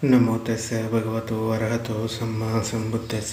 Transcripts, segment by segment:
నమో తెస్స భగవతో అర్హతో సమ్మా సంబుద్ధస్స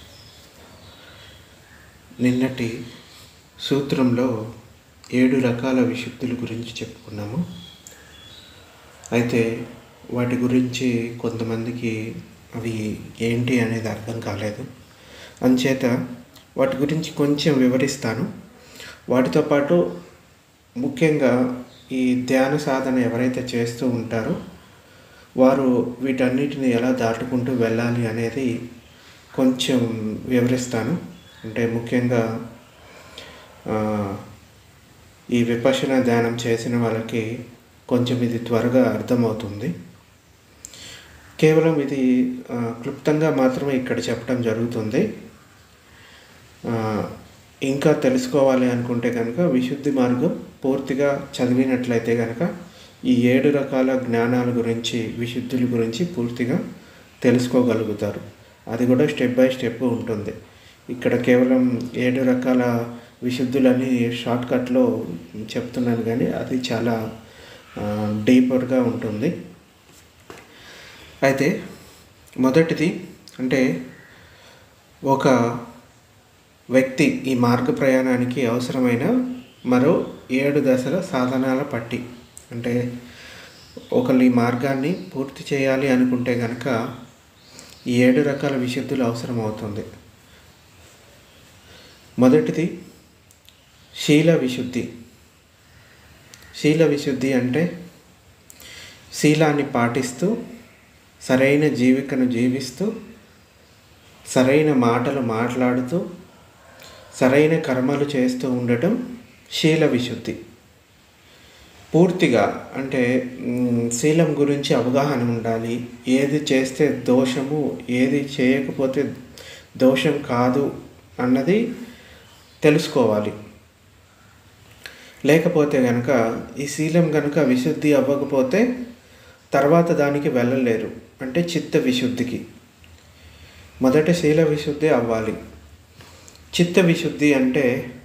నిన్నటి సూత్రంలో ఏడు రకాల విశుద్ధుల గురించి చెప్పుకున్నాము అయితే వాటి గురించి కొంతమందికి అవి ఏంటి అనేది అర్థం కాలేదు అంచేత వాటి గురించి కొంచెం వివరిస్తాను వాటితో పాటు ముఖ్యంగా ఈ ధ్యాన సాధన ఎవరైతే చేస్తూ ఉంటారో వారు వీటన్నిటిని ఎలా దాటుకుంటూ వెళ్ళాలి అనేది కొంచెం వివరిస్తాను అంటే ముఖ్యంగా ఆ, ఈ విపశన ధ్యానం చేసిన వాళ్ళకి కొంచెం ఇది త్వరగా అర్థమవుతుంది కేవలం ఇది ఆ, క్లుప్తంగా మాత్రమే ఇక్కడ చెప్పడం జరుగుతుంది ఆ, ఇంకా తెలుసుకోవాలి అనుకుంటే కనుక విశుద్ధి మార్గం పూర్తిగా చదివినట్లయితే కనుక ఈ ఏడు రకాల జ్ఞానాల గురించి విశుద్ధుల గురించి పూర్తిగా తెలుసుకోగలుగుతారు అది కూడా స్టెప్ బై స్టెప్ ఉంటుంది ఇక్కడ కేవలం ఏడు రకాల విశుద్ధులని షార్ట్కట్లో చెప్తున్నాను కానీ అది చాలా డీపర్గా ఉంటుంది అయితే మొదటిది అంటే ఒక వ్యక్తి ఈ మార్గ ప్రయాణానికి అవసరమైన మరో ఏడు దశల సాధనాల పట్టి అంటే ఒకళ్ళు ఈ మార్గాన్ని పూర్తి చేయాలి అనుకుంటే కనుక ఈ ఏడు రకాల విశుద్ధులు అవసరం అవుతుంది మొదటిది శీల విశుద్ధి శీల విశుద్ధి అంటే శీలాన్ని పాటిస్తూ సరైన జీవికను జీవిస్తూ సరైన మాటలు మాట్లాడుతూ సరైన కర్మలు చేస్తూ ఉండటం శీల విశుద్ధి పూర్తిగా అంటే మ్, శీలం గురించి అవగాహన ఉండాలి ఏది చేస్తే దోషము ఏది చేయకపోతే దోషం కాదు అన్నది తెలుసుకోవాలి లేకపోతే కనుక ఈ శీలం కనుక విశుద్ధి అవ్వకపోతే తర్వాత దానికి వెళ్ళలేరు అంటే చిత్త విశుద్ధికి మొదట శీల విశుద్ధి అవ్వాలి చిత్త విశుద్ధి అంటే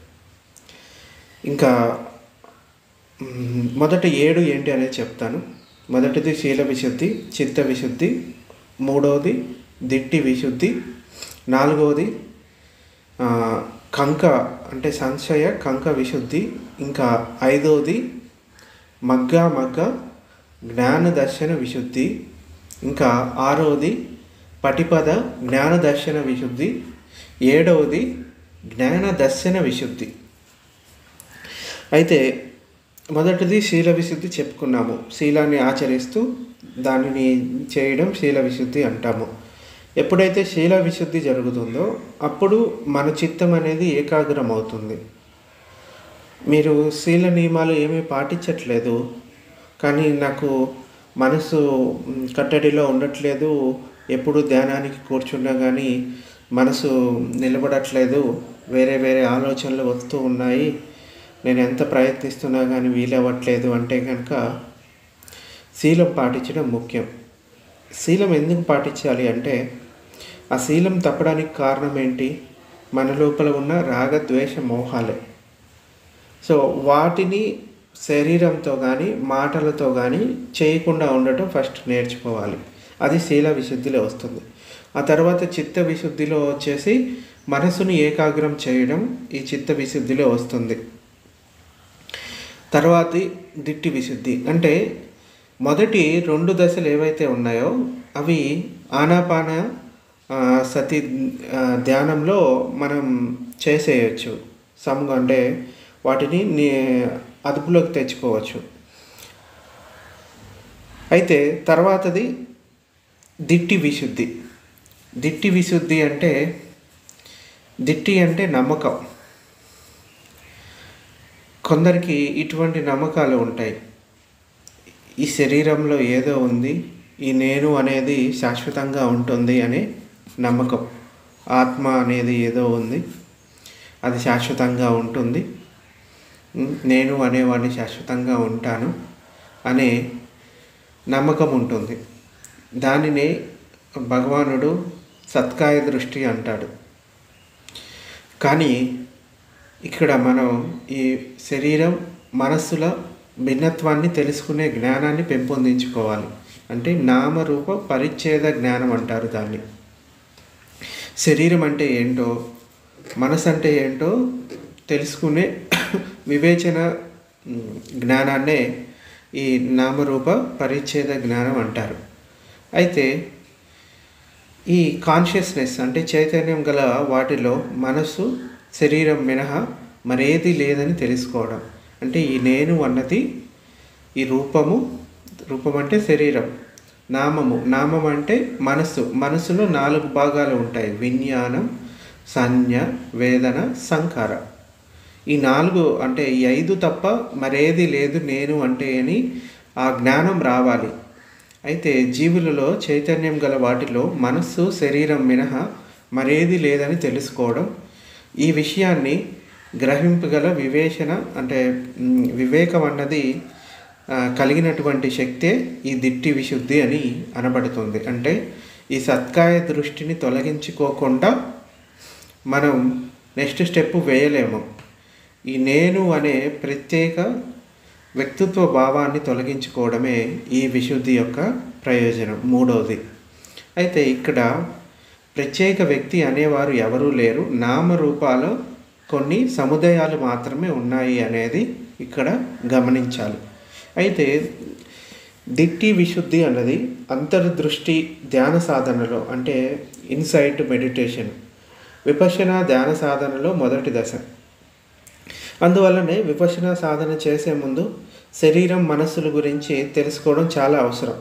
ఇంకా మ్, మొదట ఏడు ఏంటి అనేది చెప్తాను మొదటిది శీల విశుద్ధి చిత్త విశుద్ధి మూడవది దిట్టి విశుద్ధి నాలుగవది ఆ, కంక అంటే సంశయ కంక విశుద్ధి ఇంకా ఐదవది మగ్గ మగ్గ జ్ఞాన దర్శన విశుద్ధి ఇంకా ఆరవది పటిపద జ్ఞాన దర్శన విశుద్ధి ఏడవది జ్ఞాన దర్శన విశుద్ధి అయితే మొదటిది శీల విశుద్ధి చెప్పుకున్నాము శీలాన్ని ఆచరిస్తూ దానిని చేయడం శీల విశుద్ధి అంటాము ఎప్పుడైతే శీల విశుద్ధి జరుగుతుందో అప్పుడు మన చిత్తం అనేది ఏకాగ్రం అవుతుంది మీరు శీల నియమాలు ఏమీ పాటించట్లేదు కానీ నాకు మనసు మ్, కట్టడిలో ఉండట్లేదు ఎప్పుడు ధ్యానానికి కూర్చున్నా కానీ మనసు నిలబడట్లేదు వేరే వేరే ఆలోచనలు వస్తూ ఉన్నాయి నేను ఎంత ప్రయత్నిస్తున్నా కానీ వీలవ్వట్లేదు అంటే కనుక శీలం పాటించడం ముఖ్యం శీలం ఎందుకు పాటించాలి అంటే ఆ శీలం తప్పడానికి కారణం ఏంటి మన లోపల ఉన్న రాగద్వేష మోహాలే సో వాటిని శరీరంతో కానీ మాటలతో కానీ చేయకుండా ఉండటం ఫస్ట్ నేర్చుకోవాలి అది శీల విశుద్ధిలో వస్తుంది ఆ తర్వాత చిత్త విశుద్ధిలో వచ్చేసి మనసుని ఏకాగ్రం చేయడం ఈ చిత్త విశుద్ధిలో వస్తుంది తర్వాతి దిట్టి విశుద్ధి అంటే మొదటి రెండు దశలు ఏవైతే ఉన్నాయో అవి ఆనాపాన ఆ, సతి ఆ, ధ్యానంలో మనం చేసేయచ్చు సమ్ అంటే వాటిని ని అదుపులోకి తెచ్చుకోవచ్చు అయితే తర్వాతది దిట్టి విశుద్ధి దిట్టి విశుద్ధి అంటే దిట్టి అంటే నమ్మకం కొందరికి ఇటువంటి నమ్మకాలు ఉంటాయి ఈ శరీరంలో ఏదో ఉంది ఈ నేను అనేది శాశ్వతంగా ఉంటుంది అనే నమ్మకం ఆత్మ అనేది ఏదో ఉంది అది శాశ్వతంగా ఉంటుంది ఉమ్, నేను అనేవాడిని శాశ్వతంగా ఉంటాను అనే నమ్మకం ఉంటుంది దానిని భగవానుడు సత్కాయ దృష్టి అంటాడు కానీ ఇక్కడ మనం ఈ శరీరం మనస్సుల భిన్నత్వాన్ని తెలుసుకునే జ్ఞానాన్ని పెంపొందించుకోవాలి అంటే నామరూప పరిచ్ఛేద జ్ఞానం అంటారు దాన్ని శరీరం అంటే ఏంటో మనసు అంటే ఏంటో తెలుసుకునే వివేచన ఉమ్, జ్ఞానాన్నే ఈ నామరూప పరిచ్ఛేద జ్ఞానం అంటారు అయితే ఈ కాన్షియస్నెస్ అంటే చైతన్యం గల వాటిలో మనస్సు శరీరం మినహా మరేది లేదని తెలుసుకోవడం అంటే ఈ నేను అన్నది ఈ రూపము రూపం అంటే శరీరం నామము నామం అంటే మనస్సు మనస్సులో నాలుగు భాగాలు ఉంటాయి విజ్ఞానం సంజ్ఞ వేదన సంకార ఈ నాలుగు అంటే ఈ ఐదు తప్ప మరేది లేదు నేను అంటే అని ఆ జ్ఞానం రావాలి అయితే జీవులలో చైతన్యం గల వాటిలో మనస్సు శరీరం మినహా మరేది లేదని తెలుసుకోవడం ఈ విషయాన్ని గ్రహింపగల వివేచన అంటే మ్, వివేకం అన్నది ఆ, కలిగినటువంటి శక్తే ఈ దిట్టి విశుద్ధి అని అనబడుతుంది అంటే ఈ సత్కాయ దృష్టిని తొలగించుకోకుండా మనం నెక్స్ట్ స్టెప్ వేయలేము ఈ నేను అనే ప్రత్యేక వ్యక్తిత్వ భావాన్ని తొలగించుకోవడమే ఈ విశుద్ధి యొక్క ప్రయోజనం మూడవది అయితే ఇక్కడ ప్రత్యేక వ్యక్తి అనేవారు ఎవరూ లేరు నామరూపాలు కొన్ని సముదాయాలు మాత్రమే ఉన్నాయి అనేది ఇక్కడ గమనించాలి అయితే దిట్టి విశుద్ధి అన్నది అంతర్దృష్టి ధ్యాన సాధనలో అంటే ఇన్సైట్ మెడిటేషన్ విపశన ధ్యాన సాధనలో మొదటి దశ అందువల్లనే విపశన సాధన చేసే ముందు శరీరం మనస్సుల గురించి తెలుసుకోవడం చాలా అవసరం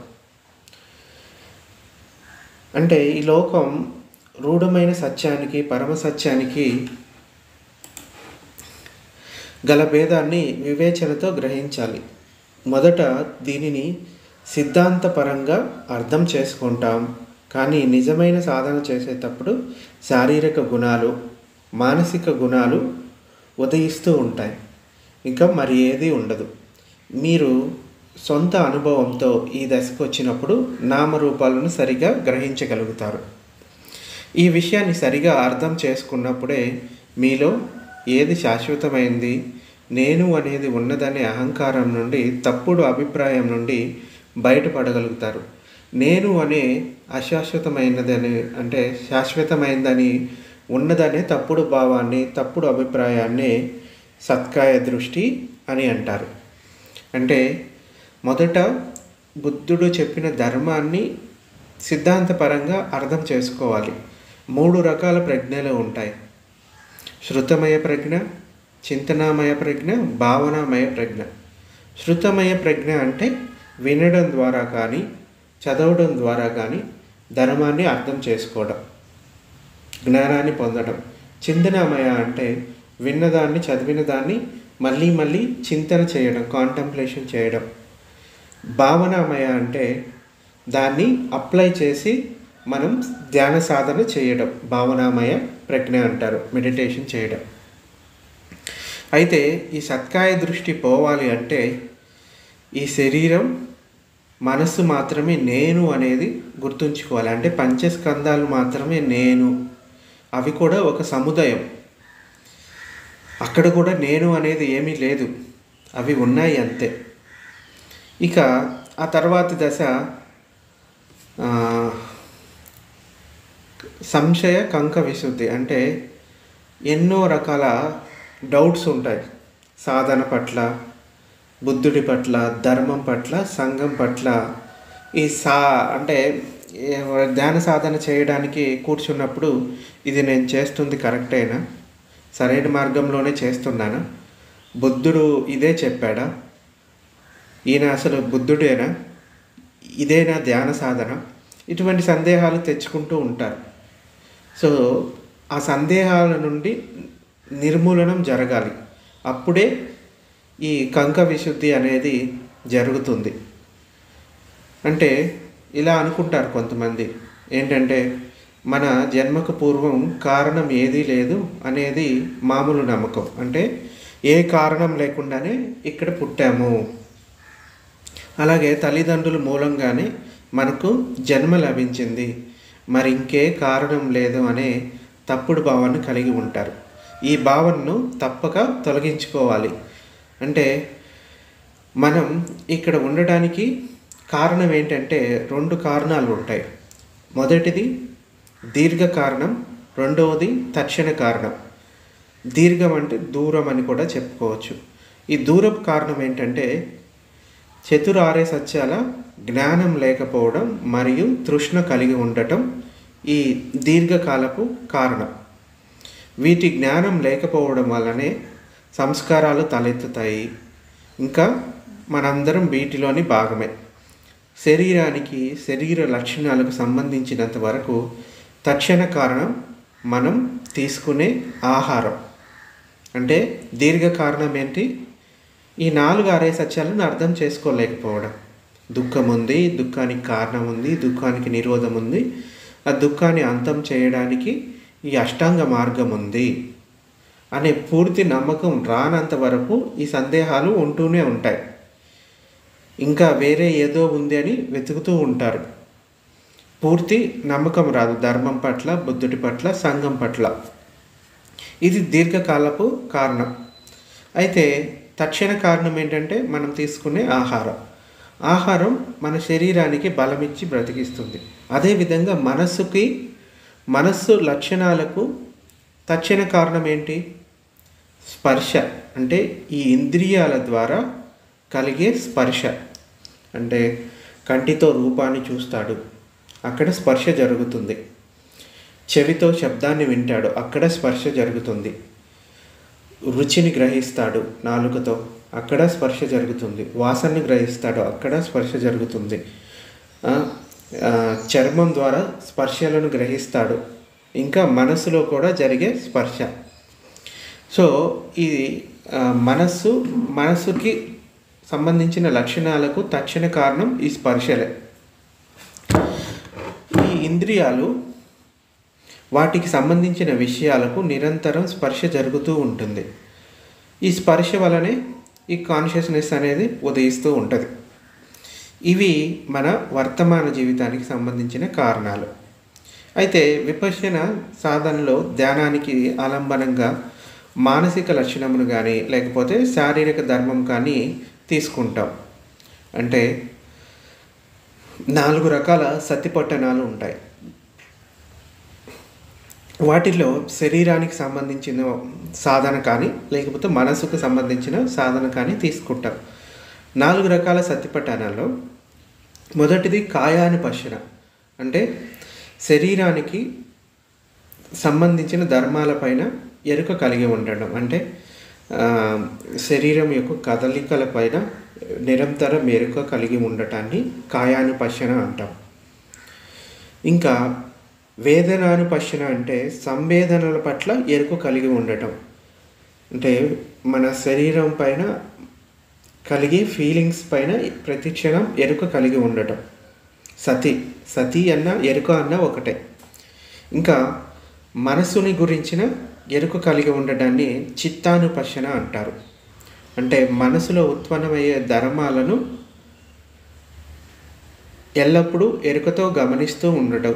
అంటే ఈ లోకం రూఢమైన సత్యానికి పరమ సత్యానికి గల భేదాన్ని వివేచనతో గ్రహించాలి మొదట దీనిని సిద్ధాంతపరంగా అర్థం చేసుకుంటాం కానీ నిజమైన సాధన చేసేటప్పుడు శారీరక గుణాలు మానసిక గుణాలు ఉదయిస్తూ ఉంటాయి ఇంకా మరి ఏది ఉండదు మీరు సొంత అనుభవంతో ఈ దశకు వచ్చినప్పుడు నామరూపాలను సరిగా గ్రహించగలుగుతారు ఈ విషయాన్ని సరిగా అర్థం చేసుకున్నప్పుడే మీలో ఏది శాశ్వతమైంది నేను అనేది ఉన్నదనే అహంకారం నుండి తప్పుడు అభిప్రాయం నుండి బయటపడగలుగుతారు నేను అనే అశాశ్వతమైనదని అంటే శాశ్వతమైందని ఉన్నదనే తప్పుడు భావాన్ని తప్పుడు అభిప్రాయాన్ని సత్కాయ దృష్టి అని అంటారు అంటే మొదట బుద్ధుడు చెప్పిన ధర్మాన్ని సిద్ధాంతపరంగా అర్థం చేసుకోవాలి మూడు రకాల ప్రజ్ఞలు ఉంటాయి శృతమయ ప్రజ్ఞ చింతనామయ ప్రజ్ఞ భావనామయ ప్రజ్ఞ శృతమయ ప్రజ్ఞ అంటే వినడం ద్వారా కానీ చదవడం ద్వారా కానీ ధర్మాన్ని అర్థం చేసుకోవడం జ్ఞానాన్ని పొందడం చింతనామయ అంటే విన్నదాన్ని చదివిన దాన్ని మళ్ళీ మళ్ళీ చింతన చేయడం కాంటంప్లేషన్ చేయడం భావనామయ అంటే దాన్ని అప్లై చేసి మనం ధ్యాన సాధన చేయడం భావనామయ ప్రజ్ఞ అంటారు మెడిటేషన్ చేయడం అయితే ఈ సత్కాయ దృష్టి పోవాలి అంటే ఈ శరీరం మనస్సు మాత్రమే నేను అనేది గుర్తుంచుకోవాలి అంటే పంచస్కందాలు మాత్రమే నేను అవి కూడా ఒక సముదాయం అక్కడ కూడా నేను అనేది ఏమీ లేదు అవి ఉన్నాయి అంతే ఇక ఆ తర్వాతి దశ ఆ, సంశయ కంక విశుద్ధి అంటే ఎన్నో రకాల డౌట్స్ ఉంటాయి సాధన పట్ల బుద్ధుడి పట్ల ధర్మం పట్ల సంఘం పట్ల ఈ సా అంటే ఏ- ధ్యాన సాధన చేయడానికి కూర్చున్నప్పుడు ఇది నేను చేస్తుంది కరెక్టేనా సరైన మార్గంలోనే చేస్తున్నానా బుద్ధుడు ఇదే చెప్పాడా ఈయన అసలు బుద్ధుడేనా ఇదేనా ధ్యాన సాధన ఇటువంటి సందేహాలు తెచ్చుకుంటూ ఉంటారు సో ఆ సందేహాల నుండి నిర్మూలనం జరగాలి అప్పుడే ఈ కంక విశుద్ధి అనేది జరుగుతుంది అంటే ఇలా అనుకుంటారు కొంతమంది ఏంటంటే మన జన్మకు పూర్వం కారణం ఏదీ లేదు అనేది మామూలు నమ్మకం అంటే ఏ కారణం లేకుండానే ఇక్కడ పుట్టాము అలాగే తల్లిదండ్రుల మూలంగానే మనకు జన్మ లభించింది మరి ఇంకే కారణం లేదు అనే తప్పుడు భావాన్ని కలిగి ఉంటారు ఈ భావనను తప్పక తొలగించుకోవాలి అంటే మనం ఇక్కడ ఉండడానికి కారణం ఏంటంటే రెండు కారణాలు ఉంటాయి మొదటిది దీర్ఘ కారణం రెండవది తక్షణ కారణం దీర్ఘం అంటే దూరం అని కూడా చెప్పుకోవచ్చు ఈ దూరపు కారణం ఏంటంటే చతురారే సత్యాల జ్ఞానం లేకపోవడం మరియు తృష్ణ కలిగి ఉండటం ఈ దీర్ఘకాలపు కారణం వీటి జ్ఞానం లేకపోవడం వల్లనే సంస్కారాలు తలెత్తుతాయి ఇంకా మనందరం వీటిలోని భాగమే శరీరానికి శరీర లక్షణాలకు సంబంధించినంత వరకు తక్షణ కారణం మనం తీసుకునే ఆహారం అంటే దీర్ఘ కారణం ఏంటి ఈ నాలుగు ఆరే సత్యాలను అర్థం చేసుకోలేకపోవడం దుఃఖం ఉంది దుఃఖానికి కారణం ఉంది దుఃఖానికి నిరోధం ఉంది ఆ దుఃఖాన్ని అంతం చేయడానికి ఈ అష్టాంగ మార్గం ఉంది అనే పూర్తి నమ్మకం రానంత వరకు ఈ సందేహాలు ఉంటూనే ఉంటాయి ఇంకా వేరే ఏదో ఉంది అని వెతుకుతూ ఉంటారు పూర్తి నమ్మకం రాదు ధర్మం పట్ల బుద్ధుడి పట్ల సంఘం పట్ల ఇది దీర్ఘకాలపు కారణం అయితే తక్షణ కారణం ఏంటంటే మనం తీసుకునే ఆహారం ఆహారం మన శరీరానికి బలమిచ్చి బ్రతికిస్తుంది అదేవిధంగా మనస్సుకి మనస్సు లక్షణాలకు తక్షణ కారణం ఏంటి స్పర్శ అంటే ఈ ఇంద్రియాల ద్వారా కలిగే స్పర్శ అంటే కంటితో రూపాన్ని చూస్తాడు అక్కడ స్పర్శ జరుగుతుంది చెవితో శబ్దాన్ని వింటాడు అక్కడ స్పర్శ జరుగుతుంది రుచిని గ్రహిస్తాడు నాలుకతో అక్కడ స్పర్శ జరుగుతుంది వాసనని గ్రహిస్తాడు అక్కడ స్పర్శ జరుగుతుంది ఆ, ఆ, చర్మం ద్వారా స్పర్శలను గ్రహిస్తాడు ఇంకా మనసులో కూడా జరిగే స్పర్శ సో ఇది ఆ, మనస్సు మనస్సుకి సంబంధించిన లక్షణాలకు తక్షణ కారణం ఈ స్పర్శలే ఈ ఇంద్రియాలు వాటికి సంబంధించిన విషయాలకు నిరంతరం స్పర్శ జరుగుతూ ఉంటుంది ఈ స్పర్శ వలనే ఈ కాన్షియస్నెస్ అనేది ఉదయిస్తూ ఉంటుంది ఇవి మన వర్తమాన జీవితానికి సంబంధించిన కారణాలు అయితే విపశ్యన సాధనలో ధ్యానానికి ఆలంబనంగా మానసిక లక్షణమును కానీ లేకపోతే శారీరక ధర్మం కానీ తీసుకుంటాం అంటే నాలుగు రకాల సతిపట్టణాలు ఉంటాయి వాటిలో శరీరానికి సంబంధించిన సాధన కానీ లేకపోతే మనసుకు సంబంధించిన సాధన కానీ తీసుకుంటాం నాలుగు రకాల సత్యపట్టణాల్లో మొదటిది కాయానుపశన అంటే శరీరానికి సంబంధించిన ధర్మాలపైన ఎరుక కలిగి ఉండడం అంటే ఆ, శరీరం యొక్క కదలికల పైన నిరంతరం ఎరుక కలిగి ఉండటాన్ని కాయానుపశన అంటాం ఇంకా వేదనానుపశన అంటే సంవేదనల పట్ల ఎరుక కలిగి ఉండటం అంటే మన శరీరం పైన కలిగే ఫీలింగ్స్ పైన ప్రతి క్షణం ఎరుక కలిగి ఉండటం సతి సతి అన్న ఎరుక అన్న ఒకటే ఇంకా మనసుని గురించిన ఎరుక కలిగి ఉండడాన్ని చిత్తానుపశన అంటారు అంటే మనసులో ఉత్పన్నమయ్యే ధర్మాలను ఎల్లప్పుడూ ఎరుకతో గమనిస్తూ ఉండటం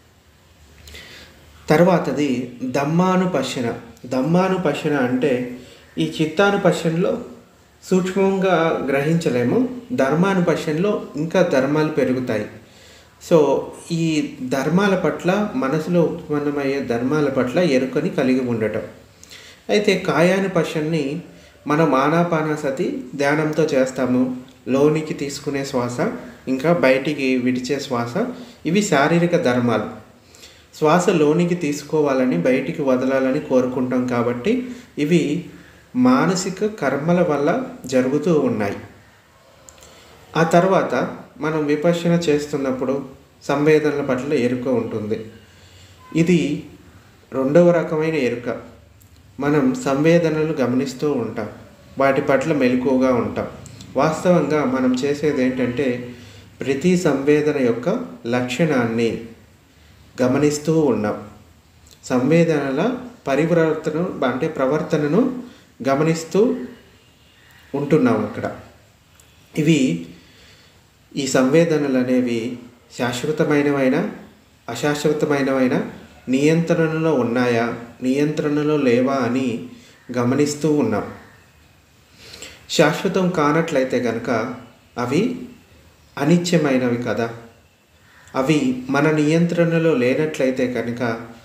తర్వాతది దమ్మానుపశన దమ్మానుపశన అంటే ఈ చిత్తానుపశనలో సూక్ష్మంగా గ్రహించలేము ధర్మానుపశనలో ఇంకా ధర్మాలు పెరుగుతాయి సో ఈ ధర్మాల పట్ల మనసులో ఉత్పన్నమయ్యే ధర్మాల పట్ల ఎరుకని కలిగి ఉండటం అయితే కాయానుపశన్ని మనం ఆనాపానసతి ధ్యానంతో చేస్తాము లోనికి తీసుకునే శ్వాస ఇంకా బయటికి విడిచే శ్వాస ఇవి శారీరక ధర్మాలు శ్వాస లోనికి తీసుకోవాలని బయటికి వదలాలని కోరుకుంటాం కాబట్టి ఇవి మానసిక కర్మల వల్ల జరుగుతూ ఉన్నాయి ఆ తర్వాత మనం విపశ్యన చేస్తున్నప్పుడు సంవేదనల పట్ల ఎరుక ఉంటుంది ఇది రెండవ రకమైన ఎరుక మనం సంవేదనలు గమనిస్తూ ఉంటాం వాటి పట్ల మెలకువగా ఉంటాం వాస్తవంగా మనం చేసేది ఏంటంటే ప్రతి సంవేదన యొక్క లక్షణాన్ని గమనిస్తూ ఉన్నాం సంవేదనల పరివర్తన అంటే ప్రవర్తనను గమనిస్తూ ఉంటున్నాం ఇక్కడ ఇవి ఈ సంవేదనలు అనేవి శాశ్వతమైనవైనా అశాశ్వతమైనవైనా నియంత్రణలో ఉన్నాయా నియంత్రణలో లేవా అని గమనిస్తూ ఉన్నాం శాశ్వతం కానట్లయితే కనుక అవి అనిత్యమైనవి కదా అవి మన నియంత్రణలో లేనట్లయితే కనుక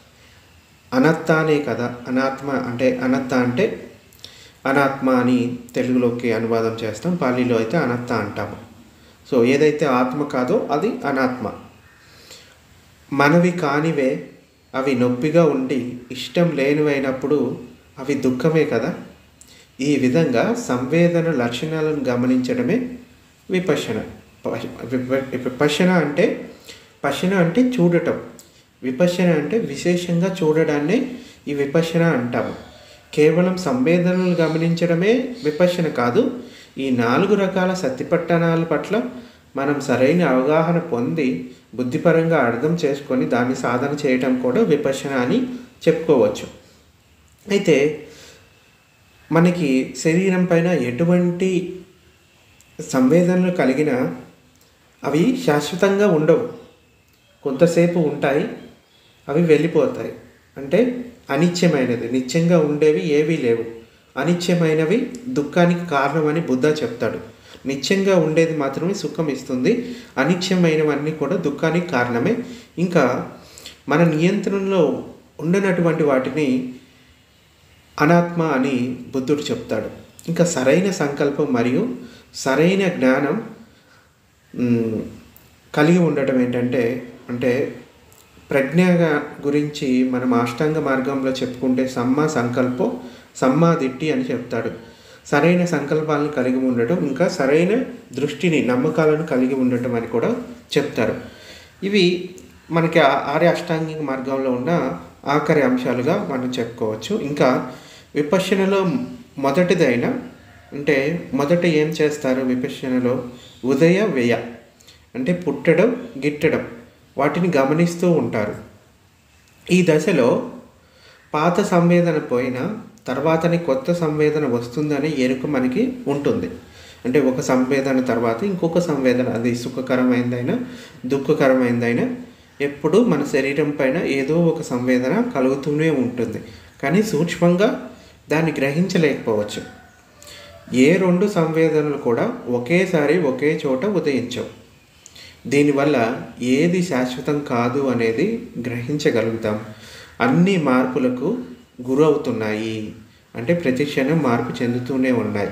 అనత్తానే కదా అనాత్మ అంటే అనత్త అంటే అనాత్మ అని తెలుగులోకి అనువాదం చేస్తాం పాలీలో అయితే అనత్త అంటాము సో ఏదైతే ఆత్మ కాదో అది అనాత్మ మనవి కానివే అవి నొప్పిగా ఉండి ఇష్టం లేనివైనప్పుడు అవి దుఃఖమే కదా ఈ విధంగా సంవేదన లక్షణాలను గమనించడమే విపశన విపశన అంటే పశన అంటే చూడటం విపశన అంటే విశేషంగా చూడడాన్ని ఈ విపశన అంటాము కేవలం సంవేదనలు గమనించడమే విపశన కాదు ఈ నాలుగు రకాల సత్యపట్టణాల పట్ల మనం సరైన అవగాహన పొంది బుద్ధిపరంగా అర్థం చేసుకొని దాన్ని సాధన చేయటం కూడా విపశన అని చెప్పుకోవచ్చు అయితే మనకి శరీరం పైన ఎటువంటి సంవేదనలు కలిగిన అవి శాశ్వతంగా ఉండవు కొంతసేపు ఉంటాయి అవి వెళ్ళిపోతాయి అంటే అనిత్యమైనది నిత్యంగా ఉండేవి ఏవీ లేవు అనిత్యమైనవి దుఃఖానికి కారణమని బుద్ధ చెప్తాడు నిత్యంగా ఉండేది మాత్రమే సుఖం ఇస్తుంది అనిత్యమైనవన్నీ కూడా దుఃఖానికి కారణమే ఇంకా మన నియంత్రణలో ఉండనటువంటి వాటిని అనాత్మ అని బుద్ధుడు చెప్తాడు ఇంకా సరైన సంకల్పం మరియు సరైన జ్ఞానం మ్, కలిగి ఉండటం ఏంటంటే అంటే ప్రజ్ఞ గురించి మనం అష్టాంగ మార్గంలో చెప్పుకుంటే సమ్మ సంకల్పం సమ్మా దిట్టి అని చెప్తాడు సరైన సంకల్పాలను కలిగి ఉండటం ఇంకా సరైన దృష్టిని నమ్మకాలను కలిగి ఉండటం అని కూడా చెప్తారు ఇవి మనకి ఆ- ఆర్య అష్టాంగిక మార్గంలో ఉన్న ఆఖరి అంశాలుగా మనం చెప్పుకోవచ్చు ఇంకా విపశ్యనలో మొదటిదైన అంటే మొదట ఏం చేస్తారు విపశ్యనలో ఉదయ వ్యయ అంటే పుట్టడం గిట్టడం వాటిని గమనిస్తూ ఉంటారు ఈ దశలో పాత సంవేదన పోయిన తర్వాతని కొత్త సంవేదన వస్తుందనే ఎరుక మనకి ఉంటుంది అంటే ఒక సంవేదన తర్వాత ఇంకొక సంవేదన అది సుఖకరమైందైనా దుఃఖకరమైందైనా ఎప్పుడు మన శరీరం పైన ఏదో ఒక సంవేదన కలుగుతూనే ఉంటుంది కానీ సూక్ష్మంగా దాన్ని గ్రహించలేకపోవచ్చు ఏ రెండు సంవేదనలు కూడా ఒకేసారి ఒకే చోట ఉదయించవు దీనివల్ల ఏది శాశ్వతం కాదు అనేది గ్రహించగలుగుతాం అన్ని మార్పులకు గురవుతున్నాయి అంటే ప్రతి క్షణం మార్పు చెందుతూనే ఉన్నాయి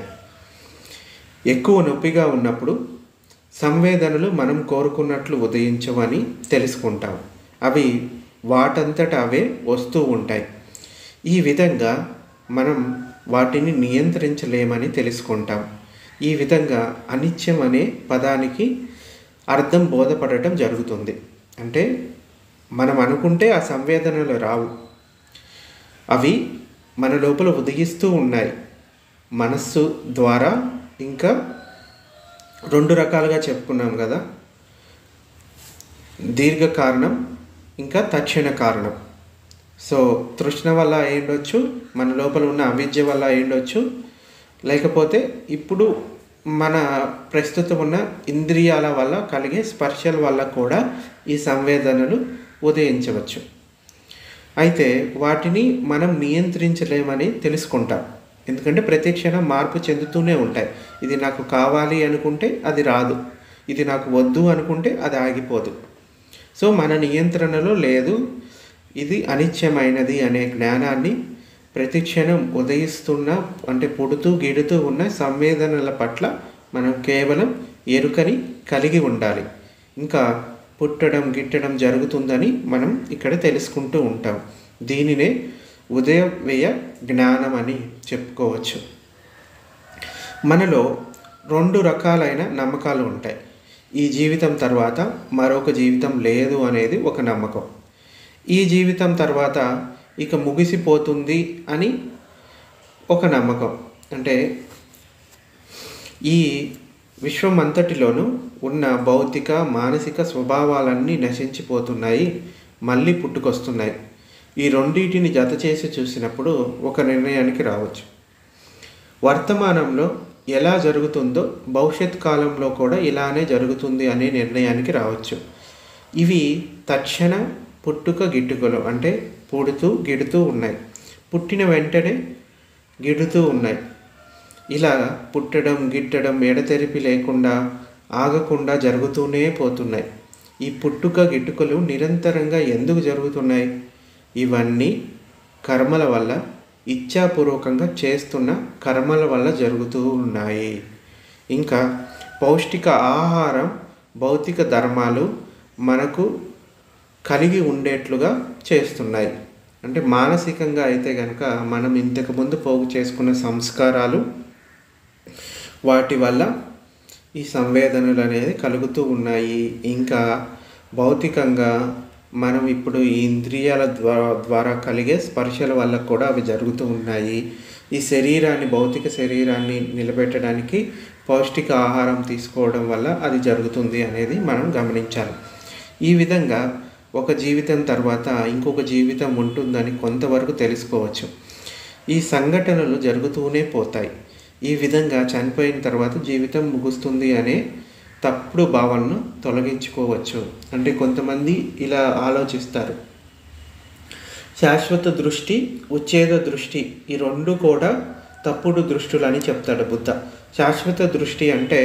ఎక్కువ నొప్పిగా ఉన్నప్పుడు సంవేదనలు మనం కోరుకున్నట్లు ఉదయించవని తెలుసుకుంటాం అవి వాటంతట అవే వస్తూ ఉంటాయి ఈ విధంగా మనం వాటిని నియంత్రించలేమని తెలుసుకుంటాం ఈ విధంగా అనిత్యం అనే పదానికి అర్థం బోధపడటం జరుగుతుంది అంటే మనం అనుకుంటే ఆ సంవేదనలు రావు అవి మన లోపల ఉదయిస్తూ ఉన్నాయి మనస్సు ద్వారా ఇంకా రెండు రకాలుగా చెప్పుకున్నాం కదా దీర్ఘ కారణం ఇంకా తక్షణ కారణం సో తృష్ణ వల్ల అయ్యుండొచ్చు మన లోపల ఉన్న అవిద్య వల్ల అయ్యుండొచ్చు లేకపోతే ఇప్పుడు మన ప్రస్తుతం ఉన్న ఇంద్రియాల వల్ల కలిగే స్పర్శల వల్ల కూడా ఈ సంవేదనలు ఉదయించవచ్చు అయితే వాటిని మనం నియంత్రించలేమని తెలుసుకుంటాం ఎందుకంటే ప్రతి క్షణం మార్పు చెందుతూనే ఉంటాయి ఇది నాకు కావాలి అనుకుంటే అది రాదు ఇది నాకు వద్దు అనుకుంటే అది ఆగిపోదు సో మన నియంత్రణలో లేదు ఇది అనిత్యమైనది అనే జ్ఞానాన్ని ప్రతి క్షణం ఉదయిస్తున్న అంటే పుడుతూ గిడుతూ ఉన్న సంవేదనల పట్ల మనం కేవలం ఎరుకని కలిగి ఉండాలి ఇంకా పుట్టడం గిట్టడం జరుగుతుందని మనం ఇక్కడ తెలుసుకుంటూ ఉంటాం దీనినే ఉదయ వ్యయ జ్ఞానం అని చెప్పుకోవచ్చు మనలో రెండు రకాలైన నమ్మకాలు ఉంటాయి ఈ జీవితం తర్వాత మరొక జీవితం లేదు అనేది ఒక నమ్మకం ఈ జీవితం తర్వాత ఇక ముగిసిపోతుంది అని ఒక నమ్మకం అంటే ఈ విశ్వం అంతటిలోనూ ఉన్న భౌతిక మానసిక స్వభావాలన్నీ నశించిపోతున్నాయి మళ్ళీ పుట్టుకొస్తున్నాయి ఈ రెండింటిని జత చేసి చూసినప్పుడు ఒక నిర్ణయానికి రావచ్చు వర్తమానంలో ఎలా జరుగుతుందో భవిష్యత్ కాలంలో కూడా ఇలానే జరుగుతుంది అనే నిర్ణయానికి రావచ్చు ఇవి తక్షణ పుట్టుక గిట్టుకలు అంటే పుడుతూ గిడుతూ ఉన్నాయి పుట్టిన వెంటనే గిడుతూ ఉన్నాయి ఇలా పుట్టడం గిట్టడం ఎడతెరిపి లేకుండా ఆగకుండా జరుగుతూనే పోతున్నాయి ఈ పుట్టుక గిట్టుకలు నిరంతరంగా ఎందుకు జరుగుతున్నాయి ఇవన్నీ కర్మల వల్ల ఇచ్ఛాపూర్వకంగా చేస్తున్న కర్మల వల్ల జరుగుతూ ఉన్నాయి ఇంకా పౌష్టిక ఆహారం భౌతిక ధర్మాలు మనకు కలిగి ఉండేట్లుగా చేస్తున్నాయి అంటే మానసికంగా అయితే కనుక మనం ఇంతకుముందు పోగు చేసుకున్న సంస్కారాలు వాటి వల్ల ఈ సంవేదనలు అనేది కలుగుతూ ఉన్నాయి ఇంకా భౌతికంగా మనం ఇప్పుడు ఈ ఇంద్రియాల ద్వారా ద్వారా కలిగే స్పర్శల వల్ల కూడా అవి జరుగుతూ ఉన్నాయి ఈ శరీరాన్ని భౌతిక శరీరాన్ని నిలబెట్టడానికి పౌష్టిక ఆహారం తీసుకోవడం వల్ల అది జరుగుతుంది అనేది మనం గమనించాలి ఈ విధంగా ఒక జీవితం తర్వాత ఇంకొక జీవితం ఉంటుందని కొంతవరకు తెలుసుకోవచ్చు ఈ సంఘటనలు జరుగుతూనే పోతాయి ఈ విధంగా చనిపోయిన తర్వాత జీవితం ముగుస్తుంది అనే తప్పుడు భావనను తొలగించుకోవచ్చు అంటే కొంతమంది ఇలా ఆలోచిస్తారు శాశ్వత దృష్టి ఉచ్ఛేద దృష్టి ఈ రెండు కూడా తప్పుడు దృష్టులు అని చెప్తాడు బుద్ధ శాశ్వత దృష్టి అంటే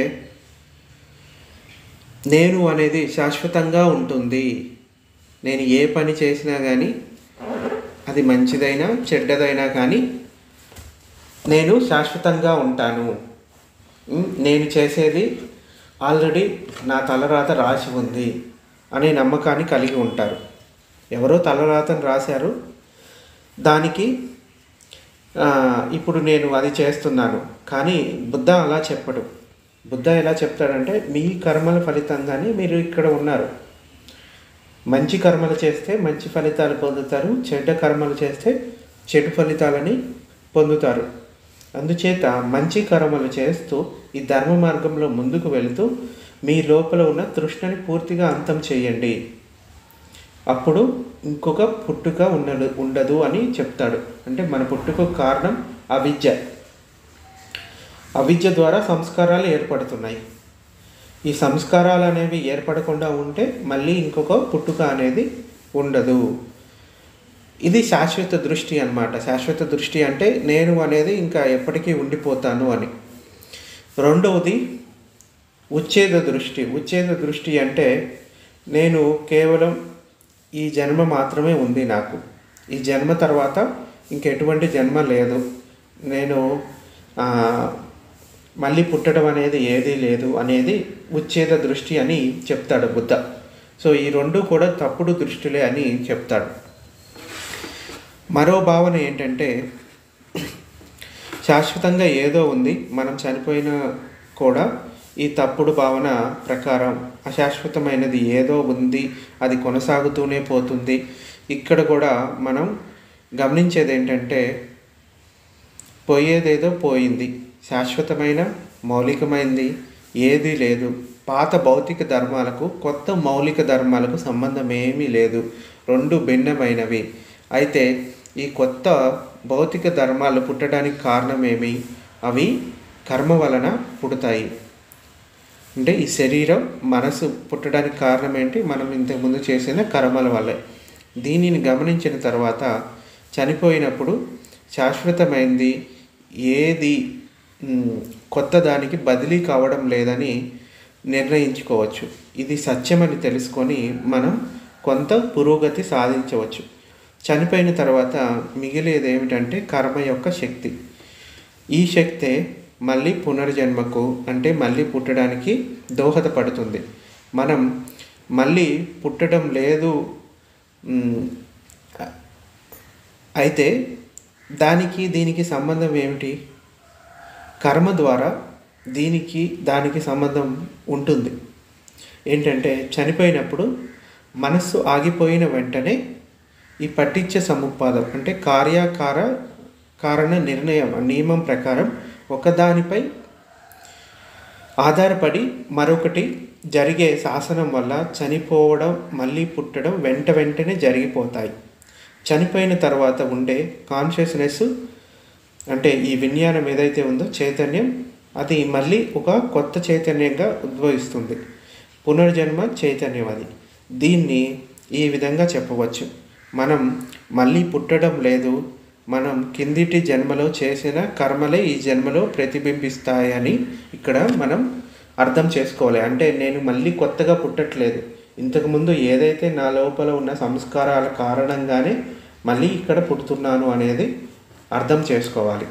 నేను అనేది శాశ్వతంగా ఉంటుంది నేను ఏ పని చేసినా కానీ అది మంచిదైనా చెడ్డదైనా కానీ నేను శాశ్వతంగా ఉంటాను ఉమ్, నేను చేసేది ఆల్రెడీ నా తలరాత రాసి ఉంది అనే నమ్మకాన్ని కలిగి ఉంటారు ఎవరో తలరాతను రాశారు దానికి ఆ, ఇప్పుడు నేను అది చేస్తున్నాను కానీ బుద్ధ అలా చెప్పడు బుద్ధ ఎలా చెప్తాడంటే మీ కర్మల ఫలితంగానే మీరు ఇక్కడ ఉన్నారు మంచి కర్మలు చేస్తే మంచి ఫలితాలు పొందుతారు చెడ్డ కర్మలు చేస్తే చెడు ఫలితాలని పొందుతారు అందుచేత మంచి కర్మలు చేస్తూ ఈ ధర్మ మార్గంలో ముందుకు వెళుతూ మీ లోపల ఉన్న తృష్ణని పూర్తిగా అంతం చేయండి అప్పుడు ఇంకొక పుట్టుక ఉండదు ఉండదు అని చెప్తాడు అంటే మన పుట్టుక కారణం అవిద్య అవిద్య ద్వారా సంస్కారాలు ఏర్పడుతున్నాయి ఈ సంస్కారాలు అనేవి ఏర్పడకుండా ఉంటే మళ్ళీ ఇంకొక పుట్టుక అనేది ఉండదు ఇది శాశ్వత దృష్టి అన్నమాట శాశ్వత దృష్టి అంటే నేను అనేది ఇంకా ఎప్పటికీ ఉండిపోతాను అని రెండవది ఉచ్ఛేద దృష్టి ఉచ్ఛేద దృష్టి అంటే నేను కేవలం ఈ జన్మ మాత్రమే ఉంది నాకు ఈ జన్మ తర్వాత ఇంకెటువంటి జన్మ లేదు నేను ఆ, మళ్ళీ పుట్టడం అనేది ఏదీ లేదు అనేది ఉచ్ఛేద దృష్టి అని చెప్తాడు బుద్ధ సో ఈ రెండు కూడా తప్పుడు దృష్టిలే అని చెప్తాడు మరో భావన ఏంటంటే శాశ్వతంగా ఏదో ఉంది మనం చనిపోయినా కూడా ఈ తప్పుడు భావన ప్రకారం అశాశ్వతమైనది ఏదో ఉంది అది కొనసాగుతూనే పోతుంది ఇక్కడ కూడా మనం గమనించేది ఏంటంటే పోయేదేదో పోయింది శాశ్వతమైన మౌలికమైనది ఏదీ లేదు పాత భౌతిక ధర్మాలకు కొత్త మౌలిక ధర్మాలకు సంబంధం ఏమీ లేదు రెండు భిన్నమైనవి అయితే ఈ కొత్త భౌతిక ధర్మాలు పుట్టడానికి కారణమేమి అవి కర్మ వలన పుడతాయి అంటే ఈ శరీరం మనసు పుట్టడానికి కారణం ఏంటి మనం ఇంతకుముందు చేసిన కర్మల వల్లే దీనిని గమనించిన తర్వాత చనిపోయినప్పుడు శాశ్వతమైంది ఏది మ్, కొత్త దానికి బదిలీ కావడం లేదని నిర్ణయించుకోవచ్చు ఇది సత్యమని తెలుసుకొని మనం కొంత పురోగతి సాధించవచ్చు చనిపోయిన తర్వాత మిగిలేది ఏమిటంటే కర్మ యొక్క శక్తి ఈ శక్తే మళ్ళీ పునర్జన్మకు అంటే మళ్ళీ పుట్టడానికి దోహదపడుతుంది మనం మళ్ళీ పుట్టడం లేదు మ్, అయితే దానికి దీనికి సంబంధం ఏమిటి కర్మ ద్వారా దీనికి దానికి సంబంధం ఉంటుంది ఏంటంటే చనిపోయినప్పుడు మనస్సు ఆగిపోయిన వెంటనే ఈ పట్టించ సముపాదం అంటే కార్యకార కారణ నిర్ణయం ఆ నియమం ప్రకారం ఒకదానిపై ఆధారపడి మరొకటి జరిగే శాసనం వల్ల చనిపోవడం మళ్ళీ పుట్టడం వెంట వెంటనే జరిగిపోతాయి చనిపోయిన తర్వాత ఉండే కాన్షియస్నెస్ అంటే ఈ విజ్ఞానం ఏదైతే ఉందో చైతన్యం అది మళ్ళీ ఒక కొత్త చైతన్యంగా ఉద్భవిస్తుంది పునర్జన్మ చైతన్యం అది దీన్ని ఈ విధంగా చెప్పవచ్చు మనం మళ్ళీ పుట్టడం లేదు మనం కిందిటి జన్మలో చేసిన కర్మలే ఈ జన్మలో ప్రతిబింబిస్తాయని ఇక్కడ మనం అర్థం చేసుకోవాలి అంటే నేను మళ్ళీ కొత్తగా పుట్టట్లేదు ఇంతకుముందు ఏదైతే నా లోపల ఉన్న సంస్కారాల కారణంగానే మళ్ళీ ఇక్కడ పుడుతున్నాను అనేది అర్థం చేసుకోవాలి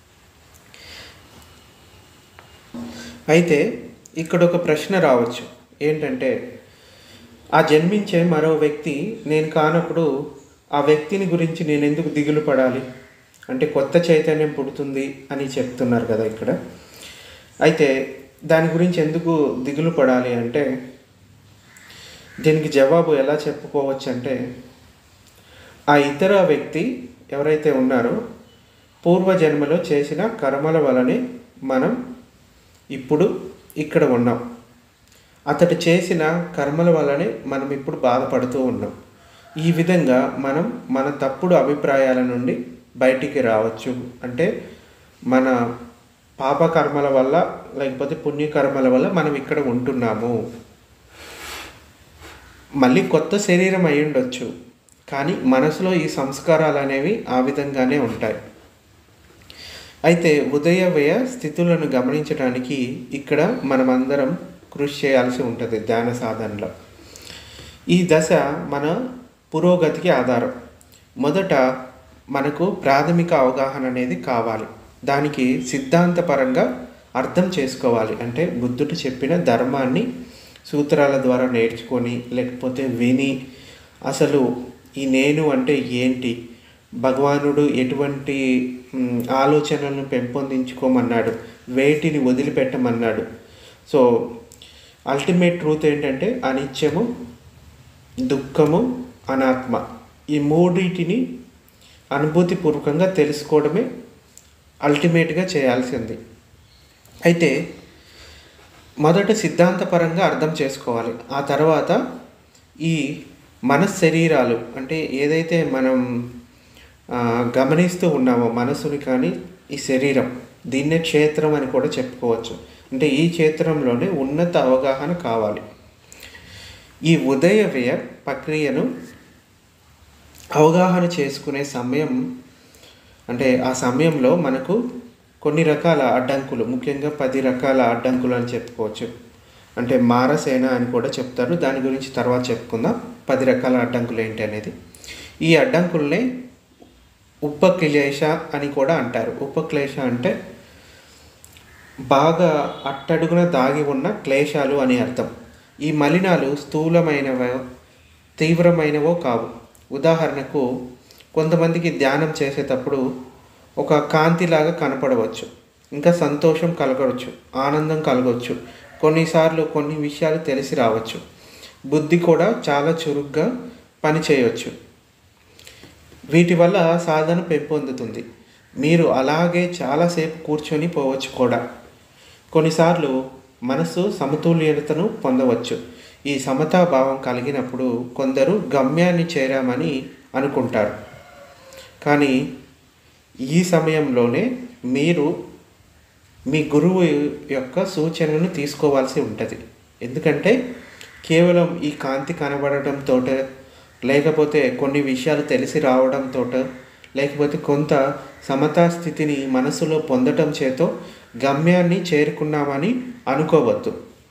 అయితే ఇక్కడ ఒక ప్రశ్న రావచ్చు ఏంటంటే ఆ జన్మించే మరో వ్యక్తి నేను కానప్పుడు ఆ వ్యక్తిని గురించి నేను ఎందుకు దిగులు పడాలి అంటే కొత్త చైతన్యం పుడుతుంది అని చెప్తున్నారు కదా ఇక్కడ అయితే దాని గురించి ఎందుకు దిగులు పడాలి అంటే దీనికి జవాబు ఎలా చెప్పుకోవచ్చు అంటే ఆ ఇతర వ్యక్తి ఎవరైతే ఉన్నారో పూర్వజన్మలో చేసిన కర్మల వలనే మనం ఇప్పుడు ఇక్కడ ఉన్నాం అతడు చేసిన కర్మల వల్లనే మనం ఇప్పుడు బాధపడుతూ ఉన్నాం ఈ విధంగా మనం మన తప్పుడు అభిప్రాయాల నుండి బయటికి రావచ్చు అంటే మన పాపకర్మల వల్ల లేకపోతే పుణ్యకర్మల వల్ల మనం ఇక్కడ ఉంటున్నాము మళ్ళీ కొత్త శరీరం అయి ఉండొచ్చు కానీ మనసులో ఈ సంస్కారాలు అనేవి ఆ విధంగానే ఉంటాయి అయితే ఉదయ వ్యయ స్థితులను గమనించడానికి ఇక్కడ మనమందరం కృషి చేయాల్సి ఉంటుంది ధ్యాన సాధనలో ఈ దశ మన పురోగతికి ఆధారం మొదట మనకు ప్రాథమిక అవగాహన అనేది కావాలి దానికి సిద్ధాంతపరంగా అర్థం చేసుకోవాలి అంటే బుద్ధుడు చెప్పిన ధర్మాన్ని సూత్రాల ద్వారా నేర్చుకొని లేకపోతే విని అసలు ఈ నేను అంటే ఏంటి భగవానుడు ఎటువంటి మ్, ఆలోచనలను పెంపొందించుకోమన్నాడు వేటిని వదిలిపెట్టమన్నాడు సో అల్టిమేట్ ట్రూత్ ఏంటంటే అనిత్యము దుఃఖము అనాత్మ ఈ మూడింటిని అనుభూతిపూర్వకంగా తెలుసుకోవడమే అల్టిమేట్గా చేయాల్సింది అయితే మొదట సిద్ధాంతపరంగా అర్థం చేసుకోవాలి ఆ తర్వాత ఈ మన శరీరాలు అంటే ఏదైతే మనం ఆ, గమనిస్తూ ఉన్నామో మనసుని కానీ ఈ శరీరం దీన్నే క్షేత్రం అని కూడా చెప్పుకోవచ్చు అంటే ఈ క్షేత్రంలోనే ఉన్నత అవగాహన కావాలి ఈ ఉదయ వ్యయ ప్రక్రియను అవగాహన చేసుకునే సమయం అంటే ఆ సమయంలో మనకు కొన్ని రకాల అడ్డంకులు ముఖ్యంగా పది రకాల అడ్డంకులు అని చెప్పుకోవచ్చు అంటే మారసేన అని కూడా చెప్తారు దాని గురించి తర్వాత చెప్పుకుందాం పది రకాల అడ్డంకులు ఏంటి అనేది ఈ అడ్డంకుల్నే ఉపక్లేశ అని కూడా అంటారు ఉపక్లేశ అంటే బాగా అట్టడుగున దాగి ఉన్న క్లేశాలు అని అర్థం ఈ మలినాలు స్థూలమైనవో తీవ్రమైనవో కావు ఉదాహరణకు కొంతమందికి ధ్యానం చేసేటప్పుడు ఒక కాంతిలాగా కనపడవచ్చు ఇంకా సంతోషం కలగవచ్చు ఆనందం కలగవచ్చు కొన్నిసార్లు కొన్ని విషయాలు తెలిసి రావచ్చు బుద్ధి కూడా చాలా చురుగ్గా పనిచేయవచ్చు వీటి వల్ల సాధన పెంపొందుతుంది మీరు అలాగే చాలాసేపు కూర్చొని పోవచ్చు కూడా కొన్నిసార్లు మనసు సమతుల్యతను పొందవచ్చు ఈ సమతాభావం కలిగినప్పుడు కొందరు గమ్యాన్ని చేరామని అనుకుంటారు కానీ ఈ సమయంలోనే మీరు మీ గురువు యొక్క సూచనను తీసుకోవాల్సి ఉంటుంది ఎందుకంటే కేవలం ఈ కాంతి కనబడటంతో లేకపోతే కొన్ని విషయాలు తెలిసి రావడంతో లేకపోతే కొంత సమతా స్థితిని మనసులో పొందటం చేతో గమ్యాన్ని చేరుకున్నామని అనుకోవద్దు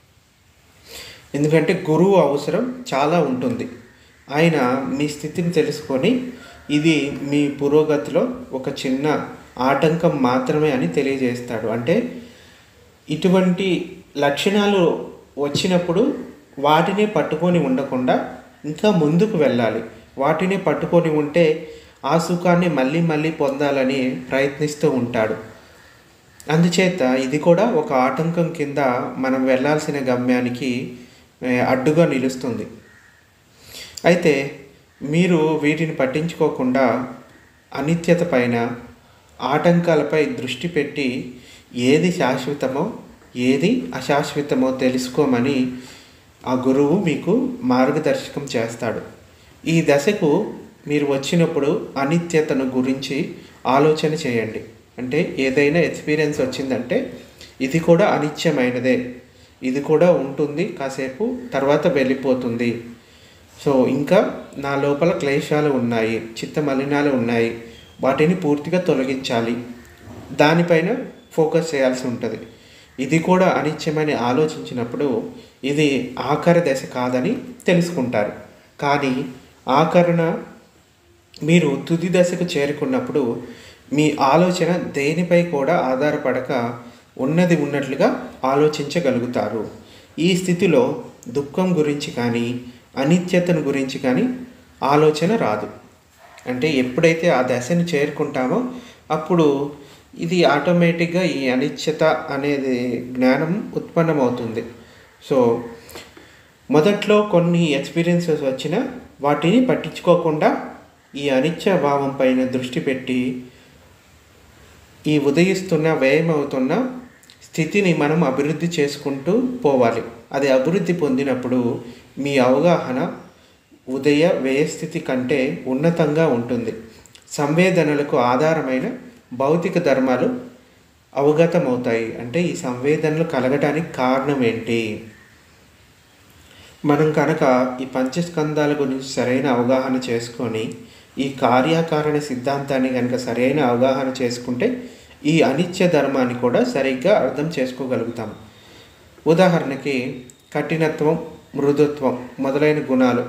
ఎందుకంటే గురువు అవసరం చాలా ఉంటుంది ఆయన మీ స్థితిని తెలుసుకొని ఇది మీ పురోగతిలో ఒక చిన్న ఆటంకం మాత్రమే అని తెలియజేస్తాడు అంటే ఇటువంటి లక్షణాలు వచ్చినప్పుడు వాటిని పట్టుకొని ఉండకుండా ఇంకా ముందుకు వెళ్ళాలి వాటిని పట్టుకొని ఉంటే ఆ సుఖాన్ని మళ్ళీ మళ్ళీ పొందాలని ప్రయత్నిస్తూ ఉంటాడు అందుచేత ఇది కూడా ఒక ఆటంకం కింద మనం వెళ్ళాల్సిన గమ్యానికి ఏ, అడ్డుగా నిలుస్తుంది అయితే మీరు వీటిని పట్టించుకోకుండా అనిత్యత పైన ఆటంకాలపై దృష్టి పెట్టి ఏది శాశ్వతమో ఏది అశాశ్వతమో తెలుసుకోమని ఆ గురువు మీకు మార్గదర్శకం చేస్తాడు ఈ దశకు మీరు వచ్చినప్పుడు అనిత్యతను గురించి ఆలోచన చేయండి అంటే ఏదైనా ఎక్స్పీరియన్స్ వచ్చిందంటే ఇది కూడా అనిత్యమైనదే ఇది కూడా ఉంటుంది కాసేపు తర్వాత వెళ్ళిపోతుంది సో ఇంకా నా లోపల క్లేశాలు ఉన్నాయి చిత్త మలినాలు ఉన్నాయి వాటిని పూర్తిగా తొలగించాలి దానిపైన ఫోకస్ చేయాల్సి ఉంటుంది ఇది కూడా అనిత్యమని ఆలోచించినప్పుడు ఇది ఆఖరి దశ కాదని తెలుసుకుంటారు కానీ ఆఖరణ మీరు తుది దశకు చేరుకున్నప్పుడు మీ ఆలోచన దేనిపై కూడా ఆధారపడక ఉన్నది ఉన్నట్లుగా ఆలోచించగలుగుతారు ఈ స్థితిలో దుఃఖం గురించి కానీ అనిత్యతను గురించి కానీ ఆలోచన రాదు అంటే ఎప్పుడైతే ఆ దశను చేరుకుంటామో అప్పుడు ఇది ఆటోమేటిక్గా ఈ అనిశ్చత అనేది జ్ఞానం ఉత్పన్నమవుతుంది సో మొదట్లో కొన్ని ఎక్స్పీరియన్సెస్ వచ్చినా వాటిని పట్టించుకోకుండా ఈ అనిత్య భావం పైన దృష్టి పెట్టి ఈ ఉదయిస్తున్న వ్యయమవుతున్న స్థితిని మనం అభివృద్ధి చేసుకుంటూ పోవాలి అది అభివృద్ధి పొందినప్పుడు మీ అవగాహన ఉదయ వ్యయస్థితి కంటే ఉన్నతంగా ఉంటుంది సంవేదనలకు ఆధారమైన భౌతిక ధర్మాలు అవగతమవుతాయి అంటే ఈ సంవేదనలు కలగటానికి కారణం ఏంటి మనం కనుక ఈ పంచస్కందాల గురించి సరైన అవగాహన చేసుకొని ఈ కార్యకారణ సిద్ధాంతాన్ని కనుక సరైన అవగాహన చేసుకుంటే ఈ అనిత్య ధర్మాన్ని కూడా సరిగ్గా అర్థం చేసుకోగలుగుతాం ఉదాహరణకి కఠినత్వం మృదుత్వం మొదలైన గుణాలు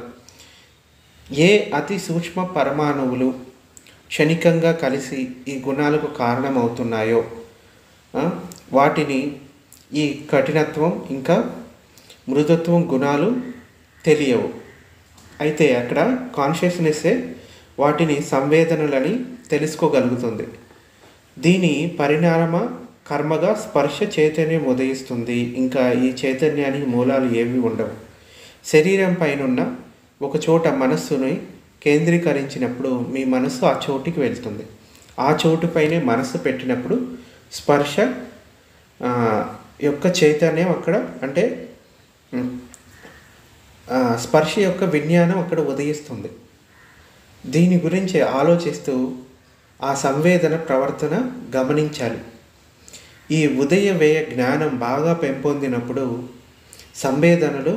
ఏ అతి సూక్ష్మ పరమాణువులు క్షణికంగా కలిసి ఈ గుణాలకు కారణమవుతున్నాయో ఆ, వాటిని ఈ కఠినత్వం ఇంకా మృదుత్వం గుణాలు తెలియవు అయితే అక్కడ కాన్షియస్నెస్సే వాటిని సంవేదనలని తెలుసుకోగలుగుతుంది దీని పరిణామ కర్మగా స్పర్శ చైతన్యం ఉదయిస్తుంది ఇంకా ఈ చైతన్యానికి మూలాలు ఏవి ఉండవు శరీరం పైనున్న ఒక చోట మనస్సుని కేంద్రీకరించినప్పుడు మీ మనస్సు ఆ చోటుకి వెళ్తుంది ఆ చోటుపైనే మనస్సు పెట్టినప్పుడు స్పర్శ ఆ, యొక్క చైతన్యం అక్కడ అంటే ఉమ్, ఆ, స్పర్శ యొక్క విజ్ఞానం అక్కడ ఉదయిస్తుంది దీని గురించి ఆలోచిస్తూ ఆ సంవేదన ప్రవర్తన గమనించాలి ఈ ఉదయ వ్యయ జ్ఞానం బాగా పెంపొందినప్పుడు సంవేదనలు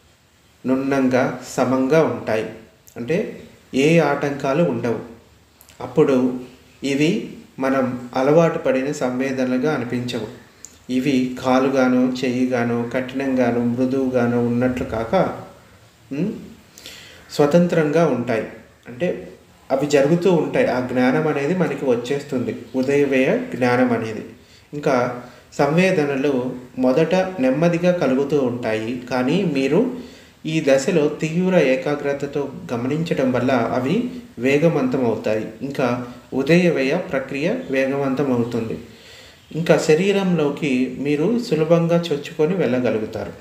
నున్నంగా సమంగా ఉంటాయి అంటే ఏ ఆటంకాలు ఉండవు అప్పుడు ఇవి మనం అలవాటు పడిన సంవేదనలుగా అనిపించవు ఇవి కాలుగానో చెయ్యిగానో కఠినంగానో మృదువుగానో ఉన్నట్లు కాక ఉమ్, స్వతంత్రంగా ఉంటాయి అంటే అవి జరుగుతూ ఉంటాయి ఆ జ్ఞానం అనేది మనకి వచ్చేస్తుంది ఉదయవేయ జ్ఞానం అనేది ఇంకా సంవేదనలు మొదట నెమ్మదిగా కలుగుతూ ఉంటాయి కానీ మీరు ఈ దశలో తీవ్ర ఏకాగ్రతతో గమనించడం వల్ల అవి వేగవంతం అవుతాయి ఇంకా ఉదయవయ ప్రక్రియ వేగవంతం అవుతుంది ఇంకా శరీరంలోకి మీరు సులభంగా చొచ్చుకొని వెళ్ళగలుగుతారు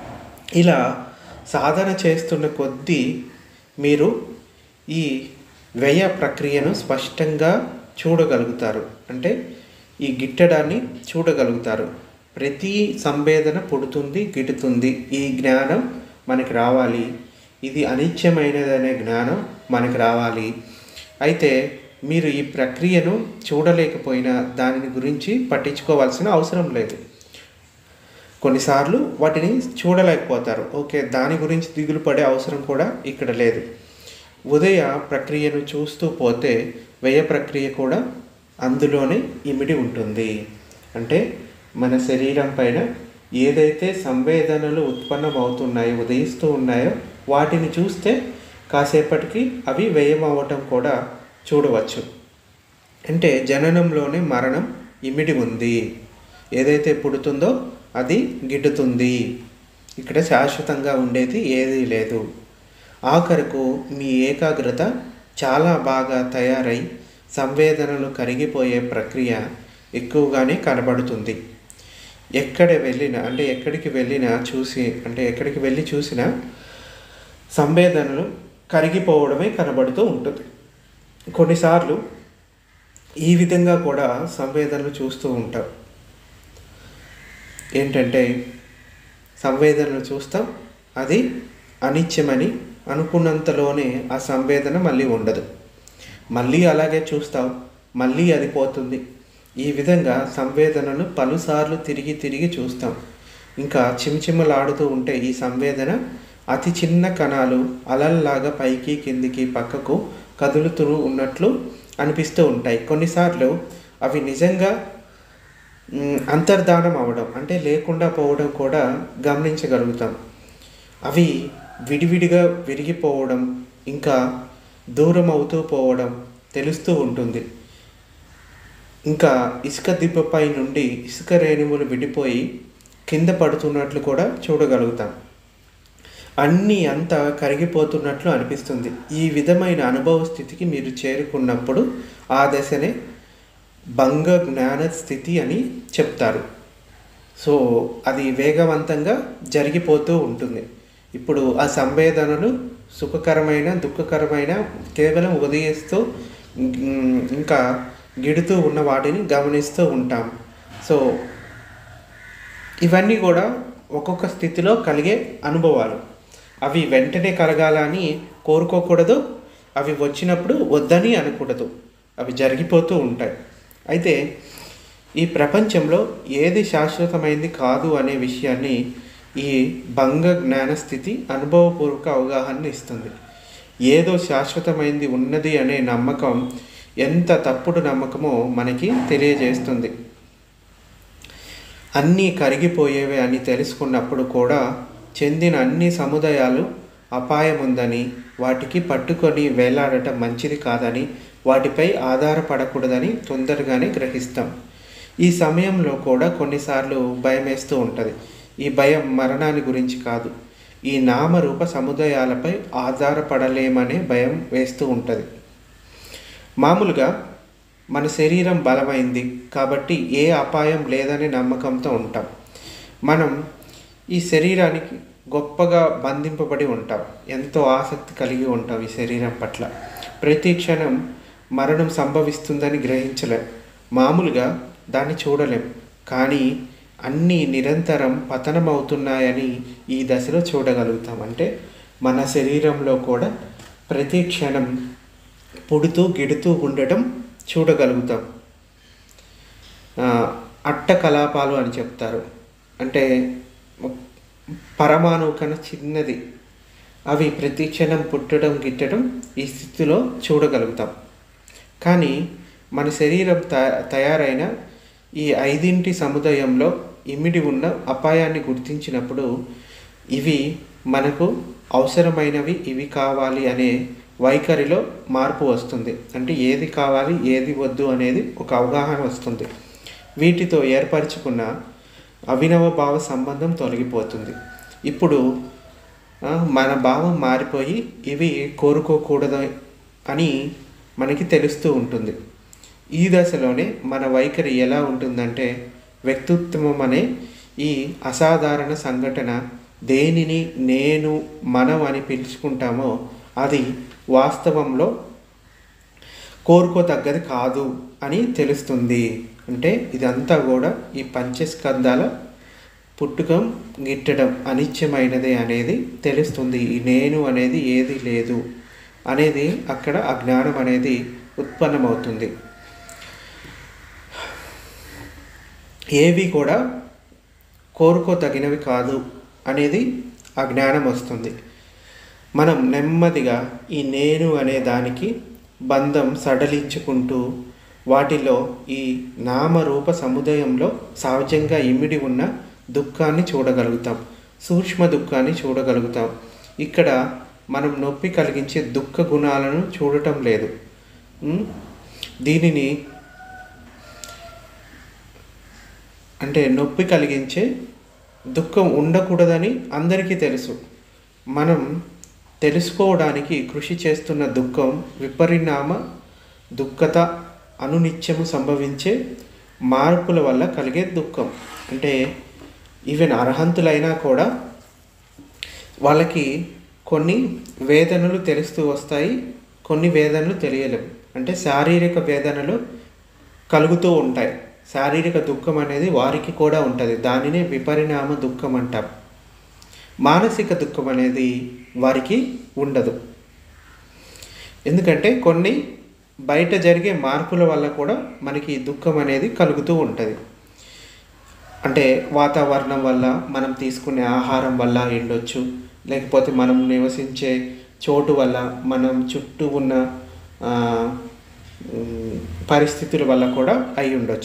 ఇలా సాధన చేస్తున్న కొద్దీ మీరు ఈ వ్యయ ప్రక్రియను స్పష్టంగా చూడగలుగుతారు అంటే ఈ గిట్టడాన్ని చూడగలుగుతారు ప్రతి సంవేదన పుడుతుంది గిట్టుతుంది ఈ జ్ఞానం మనకి రావాలి ఇది అనిత్యమైనదనే జ్ఞానం మనకి రావాలి అయితే మీరు ఈ ప్రక్రియను చూడలేకపోయినా దాని గురించి పట్టించుకోవాల్సిన అవసరం లేదు కొన్నిసార్లు వాటిని చూడలేకపోతారు ఓకే దాని గురించి దిగులు పడే అవసరం కూడా ఇక్కడ లేదు ఉదయ ప్రక్రియను చూస్తూ పోతే వ్యయ ప్రక్రియ కూడా అందులోనే ఇమిడి ఉంటుంది అంటే మన శరీరం పైన ఏదైతే సంవేదనలు ఉత్పన్నమవుతున్నాయో ఉదయిస్తూ ఉన్నాయో వాటిని చూస్తే కాసేపటికి అవి వ్యయం అవ్వటం కూడా చూడవచ్చు అంటే జననంలోనే మరణం ఇమిడి ఉంది ఏదైతే పుడుతుందో అది గిడ్డుతుంది ఇక్కడ శాశ్వతంగా ఉండేది ఏదీ లేదు ఆఖరకు మీ ఏకాగ్రత చాలా బాగా తయారై సంవేదనలు కరిగిపోయే ప్రక్రియ ఎక్కువగానే కనబడుతుంది ఎక్కడ వెళ్ళినా అంటే ఎక్కడికి వెళ్ళినా చూసి అంటే ఎక్కడికి వెళ్ళి చూసినా సంవేదనలు కరిగిపోవడమే కనబడుతూ ఉంటుంది కొన్నిసార్లు ఈ విధంగా కూడా సంవేదనలు చూస్తూ ఉంటాం ఏంటంటే సంవేదనలు చూస్తాం అది అనిత్యమని అనుకున్నంతలోనే ఆ సంవేదన మళ్ళీ ఉండదు మళ్ళీ అలాగే చూస్తాం మళ్ళీ అది పోతుంది ఈ విధంగా సంవేదనను పలుసార్లు తిరిగి తిరిగి చూస్తాం ఇంకా చిమచిమలాడుతూ ఉంటే ఈ సంవేదన అతి చిన్న కణాలు అలల్లాగా పైకి కిందికి పక్కకు కదులుతూ ఉన్నట్లు అనిపిస్తూ ఉంటాయి కొన్నిసార్లు అవి నిజంగా మ్, అంతర్ధానం అవడం అంటే లేకుండా పోవడం కూడా గమనించగలుగుతాం అవి విడివిడిగా విరిగిపోవడం ఇంకా దూరం అవుతూ పోవడం తెలుస్తూ ఉంటుంది ఇంకా ఇసుక దిబ్బపై నుండి ఇసుక రేణువులు విడిపోయి కింద పడుతున్నట్లు కూడా చూడగలుగుతాం అన్నీ అంతా కరిగిపోతున్నట్లు అనిపిస్తుంది ఈ విధమైన అనుభవ స్థితికి మీరు చేరుకున్నప్పుడు ఆ దశనే భంగ జ్ఞాన స్థితి అని చెప్తారు సో అది వేగవంతంగా జరిగిపోతూ ఉంటుంది ఇప్పుడు ఆ సంవేదనలు సుఖకరమైన దుఃఖకరమైన కేవలం ఉదయిస్తూ ఉమ్, ఇంకా గిడుతూ ఉన్న వాటిని గమనిస్తూ ఉంటాం సో ఇవన్నీ కూడా ఒక్కొక్క స్థితిలో కలిగే అనుభవాలు అవి వెంటనే కలగాలని కోరుకోకూడదు అవి వచ్చినప్పుడు వద్దని అనకూడదు అవి జరిగిపోతూ ఉంటాయి అయితే ఈ ప్రపంచంలో ఏది శాశ్వతమైంది కాదు అనే విషయాన్ని ఈ భంగ జ్ఞాన స్థితి అనుభవపూర్వక అవగాహన ఇస్తుంది ఏదో శాశ్వతమైంది ఉన్నది అనే నమ్మకం ఎంత తప్పుడు నమ్మకమో మనకి తెలియజేస్తుంది అన్నీ కరిగిపోయేవే అని తెలుసుకున్నప్పుడు కూడా చెందిన అన్ని సముదాయాలు అపాయం ఉందని వాటికి పట్టుకొని వేలాడటం మంచిది కాదని వాటిపై ఆధారపడకూడదని తొందరగానే గ్రహిస్తాం ఈ సమయంలో కూడా కొన్నిసార్లు భయం వేస్తూ ఉంటుంది ఈ భయం మరణాన్ని గురించి కాదు ఈ నామరూప సముదాయాలపై ఆధారపడలేమనే భయం వేస్తూ ఉంటుంది మామూలుగా మన శరీరం బలమైంది కాబట్టి ఏ అపాయం లేదనే నమ్మకంతో ఉంటాం మనం ఈ శరీరానికి గొప్పగా బంధింపబడి ఉంటాం ఎంతో ఆసక్తి కలిగి ఉంటాం ఈ శరీరం పట్ల ప్రతి క్షణం మరణం సంభవిస్తుందని గ్రహించలేం మామూలుగా దాన్ని చూడలేం కానీ అన్నీ నిరంతరం పతనమవుతున్నాయని ఈ దశలో చూడగలుగుతాం అంటే మన శరీరంలో కూడా ప్రతి క్షణం పుడుతూ గిడుతూ ఉండటం చూడగలుగుతాం ఆ, అట్ట కలాపాలు అని చెప్తారు అంటే పరమాణువు కన్నా చిన్నది అవి ప్రతి క్షణం పుట్టడం గిట్టడం ఈ స్థితిలో చూడగలుగుతాం కానీ మన శరీరం త తయారైన ఈ ఐదింటి సముదాయంలో ఇమిడి ఉన్న అపాయాన్ని గుర్తించినప్పుడు ఇవి మనకు అవసరమైనవి ఇవి కావాలి అనే వైఖరిలో మార్పు వస్తుంది అంటే ఏది కావాలి ఏది వద్దు అనేది ఒక అవగాహన వస్తుంది వీటితో ఏర్పరచుకున్న అభినవ భావ సంబంధం తొలగిపోతుంది ఇప్పుడు ఆ, మన భావం మారిపోయి ఇవి కోరుకోకూడదు అని మనకి తెలుస్తూ ఉంటుంది ఈ దశలోనే మన వైఖరి ఎలా ఉంటుందంటే వ్యక్తిత్వం అనే ఈ అసాధారణ సంఘటన దేనిని నేను మనం అని పిలుచుకుంటామో అది వాస్తవంలో కోరుకోతగ్గది కాదు అని తెలుస్తుంది అంటే ఇదంతా కూడా ఈ పంచస్కందాల పుట్టుకం గిట్టడం అనిత్యమైనదే అనేది తెలుస్తుంది ఈ నేను అనేది ఏది లేదు అనేది అక్కడ అజ్ఞానం అనేది ఉత్పన్నమవుతుంది ఏవి కూడా కోరుకోదగినవి కాదు అనేది ఆ జ్ఞానం వస్తుంది మనం నెమ్మదిగా ఈ నేను అనే దానికి బంధం సడలించుకుంటూ వాటిలో ఈ నామరూప సముదాయంలో సహజంగా ఇమిడి ఉన్న దుఃఖాన్ని చూడగలుగుతాం సూక్ష్మ దుఃఖాన్ని చూడగలుగుతాం ఇక్కడ మనం నొప్పి కలిగించే దుఃఖ గుణాలను చూడటం లేదు ఉం? దీనిని అంటే నొప్పి కలిగించే దుఃఖం ఉండకూడదని అందరికీ తెలుసు మనం తెలుసుకోవడానికి కృషి చేస్తున్న దుఃఖం విపరిణామ దుఃఖత అనునిత్యము సంభవించే మార్పుల వల్ల కలిగే దుఃఖం అంటే ఈవెన్ అర్హంతులైనా కూడా వాళ్ళకి కొన్ని వేదనలు తెలుస్తూ వస్తాయి కొన్ని వేదనలు తెలియలేవు అంటే శారీరక వేదనలు కలుగుతూ ఉంటాయి శారీరక దుఃఖం అనేది వారికి కూడా ఉంటుంది దానినే విపరిణామ దుఃఖం అంటారు మానసిక దుఃఖం అనేది వారికి ఉండదు ఎందుకంటే కొన్ని బయట జరిగే మార్పుల వల్ల కూడా మనకి ఈ దుఃఖం అనేది కలుగుతూ ఉంటుంది అంటే వాతావరణం వల్ల మనం తీసుకునే ఆహారం వల్ల ఎండొచ్చు లేకపోతే మనం నివసించే చోటు వల్ల మనం చుట్టూ ఉన్న ఆ, ఉమ్, పరిస్థితుల వల్ల కూడా అయి ఉండొచ్చు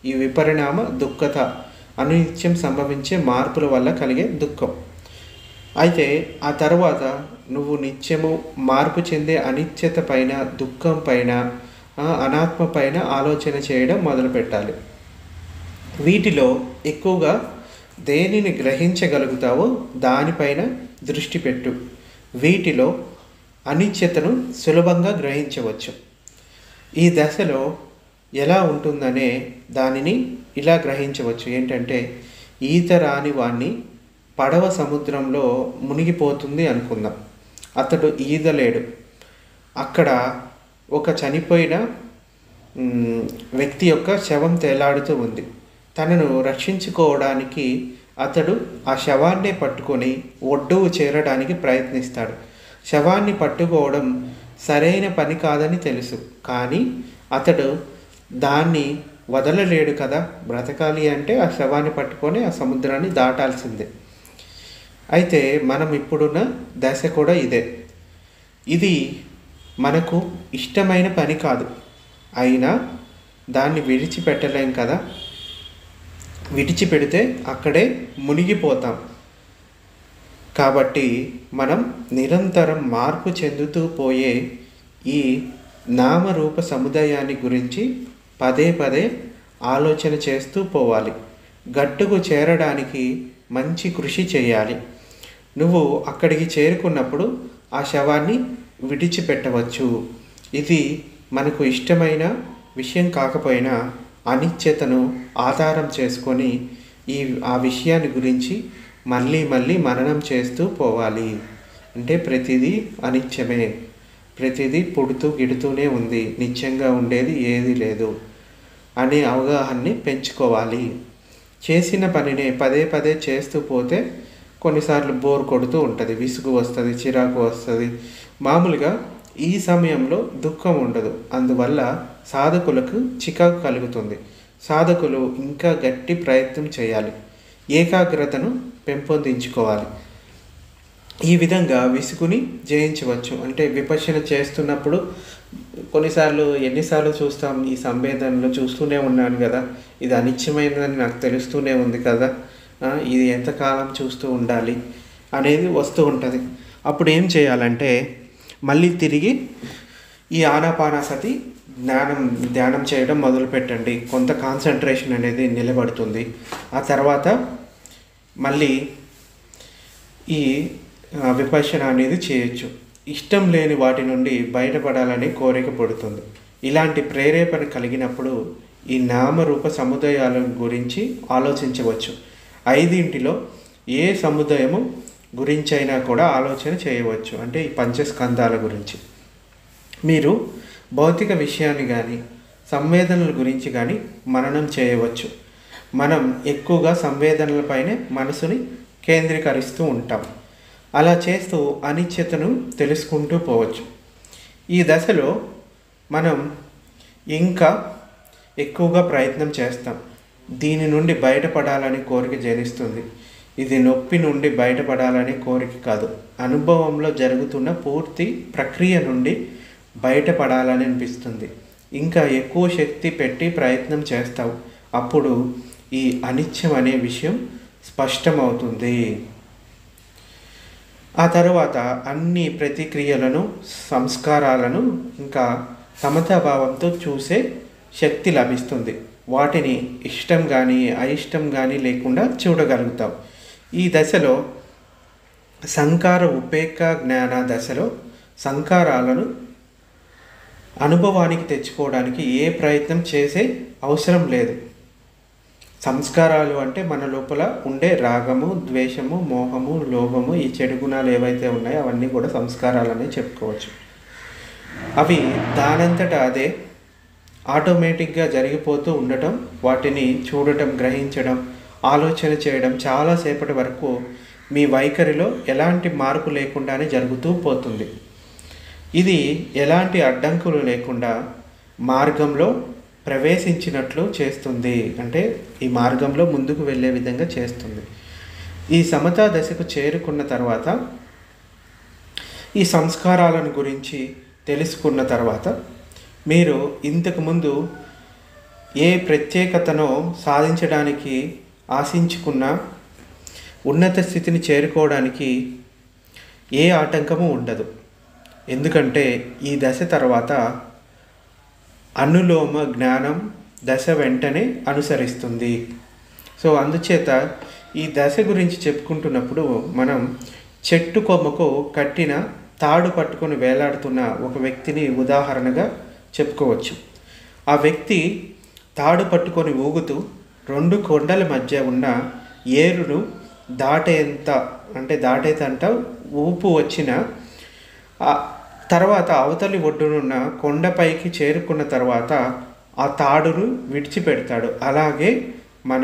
ఈ విపరిణామ దుఃఖత అనిత్యం సంభవించే మార్పుల వల్ల కలిగే దుఃఖం అయితే ఆ తర్వాత నువ్వు నిత్యము మార్పు చెందే అనిత్యత పైన దుఃఖం పైన ఆ, అనాత్మ పైన ఆలోచన చేయడం మొదలు పెట్టాలి వీటిలో ఎక్కువగా దేనిని గ్రహించగలుగుతావో దానిపైన దృష్టి పెట్టు వీటిలో అనిత్యతను సులభంగా గ్రహించవచ్చు ఈ దశలో ఎలా ఉంటుందనే దానిని ఇలా గ్రహించవచ్చు ఏంటంటే ఈత రాని వాణ్ణి పడవ సముద్రంలో మునిగిపోతుంది అనుకుందాం అతడు ఈదలేడు అక్కడ ఒక చనిపోయిన మ్, వ్యక్తి యొక్క శవం తేలాడుతూ ఉంది తనను రక్షించుకోవడానికి అతడు ఆ శవాన్నే పట్టుకొని ఒడ్డుకు చేరడానికి ప్రయత్నిస్తాడు శవాన్ని పట్టుకోవడం సరైన పని కాదని తెలుసు కానీ అతడు దాన్ని వదలలేడు కదా బ్రతకాలి అంటే ఆ శవాన్ని పట్టుకొని ఆ సముద్రాన్ని దాటాల్సిందే అయితే మనం ఇప్పుడున్న దశ కూడా ఇదే ఇది మనకు ఇష్టమైన పని కాదు అయినా దాన్ని విడిచిపెట్టలేం కదా విడిచిపెడితే అక్కడే మునిగిపోతాం కాబట్టి మనం నిరంతరం మార్పు చెందుతూ పోయే ఈ నామరూప సముదాయాన్ని గురించి పదే పదే ఆలోచన చేస్తూ పోవాలి గట్టుకు చేరడానికి మంచి కృషి చేయాలి నువ్వు అక్కడికి చేరుకున్నప్పుడు ఆ శవాన్ని విడిచిపెట్టవచ్చు ఇది మనకు ఇష్టమైన విషయం కాకపోయినా అనిశ్చతను ఆధారం చేసుకొని ఈ ఆ విషయాన్ని గురించి మళ్ళీ మళ్ళీ మననం చేస్తూ పోవాలి అంటే ప్రతిదీ అనిత్యమే ప్రతిదీ పుడుతూ గిడుతూనే ఉంది నిత్యంగా ఉండేది ఏది లేదు అనే అవగాహనని పెంచుకోవాలి చేసిన పనినే పదే పదే చేస్తూ పోతే కొన్నిసార్లు బోర్ కొడుతూ ఉంటుంది విసుగు వస్తుంది చిరాకు వస్తుంది మామూలుగా ఈ సమయంలో దుఃఖం ఉండదు అందువల్ల సాధకులకు చికాకు కలుగుతుంది సాధకులు ఇంకా గట్టి ప్రయత్నం చేయాలి ఏకాగ్రతను పెంపొందించుకోవాలి ఈ విధంగా విసుగుని జయించవచ్చు అంటే విపశన చేస్తున్నప్పుడు కొన్నిసార్లు ఎన్నిసార్లు చూస్తాం ఈ సంవేదనలో చూస్తూనే ఉన్నాను కదా ఇది అనిత్యమైనదని నాకు తెలుస్తూనే ఉంది కదా ఆ, ఇది ఎంతకాలం చూస్తూ ఉండాలి అనేది వస్తూ ఉంటుంది అప్పుడు ఏం చేయాలంటే మళ్ళీ తిరిగి ఈ ఆనాపానాసతి జ్ఞానం ధ్యానం చేయడం మొదలు పెట్టండి కొంత కాన్సన్ట్రేషన్ అనేది నిలబడుతుంది ఆ తర్వాత మళ్ళీ ఈ ఆ, విపశన అనేది చేయొచ్చు ఇష్టం లేని వాటి నుండి బయటపడాలని కోరిక పుడుతుంది ఇలాంటి ప్రేరేపణ కలిగినప్పుడు ఈ నామరూప సముదాయాల గురించి ఆలోచించవచ్చు ఐదింటిలో ఏ సముదాయము గురించైనా కూడా ఆలోచన చేయవచ్చు అంటే ఈ పంచస్కందాల గురించి మీరు భౌతిక విషయాన్ని కానీ సంవేదనల గురించి కానీ మననం చేయవచ్చు మనం ఎక్కువగా సంవేదనలపైనే మనసుని కేంద్రీకరిస్తూ ఉంటాం అలా చేస్తూ అనిశ్చితను తెలుసుకుంటూ పోవచ్చు ఈ దశలో మనం ఇంకా ఎక్కువగా ప్రయత్నం చేస్తాం దీని నుండి బయటపడాలని కోరిక జనిస్తుంది ఇది నొప్పి నుండి బయటపడాలని కోరిక కాదు అనుభవంలో జరుగుతున్న పూర్తి ప్రక్రియ నుండి బయటపడాలని అనిపిస్తుంది ఇంకా ఎక్కువ శక్తి పెట్టి ప్రయత్నం చేస్తావు అప్పుడు ఈ అనిత్యం అనే విషయం స్పష్టమవుతుంది ఆ తర్వాత అన్ని ప్రతిక్రియలను సంస్కారాలను ఇంకా సమతాభావంతో చూసే శక్తి లభిస్తుంది వాటిని ఇష్టం కానీ అయిష్టం కానీ లేకుండా చూడగలుగుతాం ఈ దశలో సంకార ఉపేక్ష జ్ఞాన దశలో సంకారాలను అనుభవానికి తెచ్చుకోవడానికి ఏ ప్రయత్నం చేసే అవసరం లేదు సంస్కారాలు అంటే మన లోపల ఉండే రాగము ద్వేషము మోహము లోభము ఈ చెడు గుణాలు ఏవైతే ఉన్నాయో అవన్నీ కూడా సంస్కారాలనే చెప్పుకోవచ్చు అవి దానంతట అదే ఆటోమేటిక్గా జరిగిపోతూ ఉండటం వాటిని చూడటం గ్రహించడం ఆలోచన చేయడం చాలాసేపటి వరకు మీ వైఖరిలో ఎలాంటి మార్పు లేకుండానే జరుగుతూ పోతుంది ఇది ఎలాంటి అడ్డంకులు లేకుండా మార్గంలో ప్రవేశించినట్లు చేస్తుంది అంటే ఈ మార్గంలో ముందుకు వెళ్ళే విధంగా చేస్తుంది ఈ సమతా దశకు చేరుకున్న తర్వాత ఈ సంస్కారాలను గురించి తెలుసుకున్న తర్వాత మీరు ఇంతకుముందు ఏ ప్రత్యేకతను సాధించడానికి ఆశించుకున్న ఉన్నత స్థితిని చేరుకోవడానికి ఏ ఆటంకము ఉండదు ఎందుకంటే ఈ దశ తర్వాత అనులోమ జ్ఞానం దశ వెంటనే అనుసరిస్తుంది సో అందుచేత ఈ దశ గురించి చెప్పుకుంటున్నప్పుడు మనం చెట్టు కొమ్మకు కట్టిన తాడు పట్టుకొని వేలాడుతున్న ఒక వ్యక్తిని ఉదాహరణగా చెప్పుకోవచ్చు ఆ వ్యక్తి తాడు పట్టుకొని ఊగుతూ రెండు కొండల మధ్య ఉన్న ఏరును దాటేంత అంటే దాటేదంట ఊపు వచ్చిన ఆ తర్వాత అవతలి ఒడ్డునున్న కొండపైకి చేరుకున్న తర్వాత ఆ తాడును విడిచిపెడతాడు అలాగే మన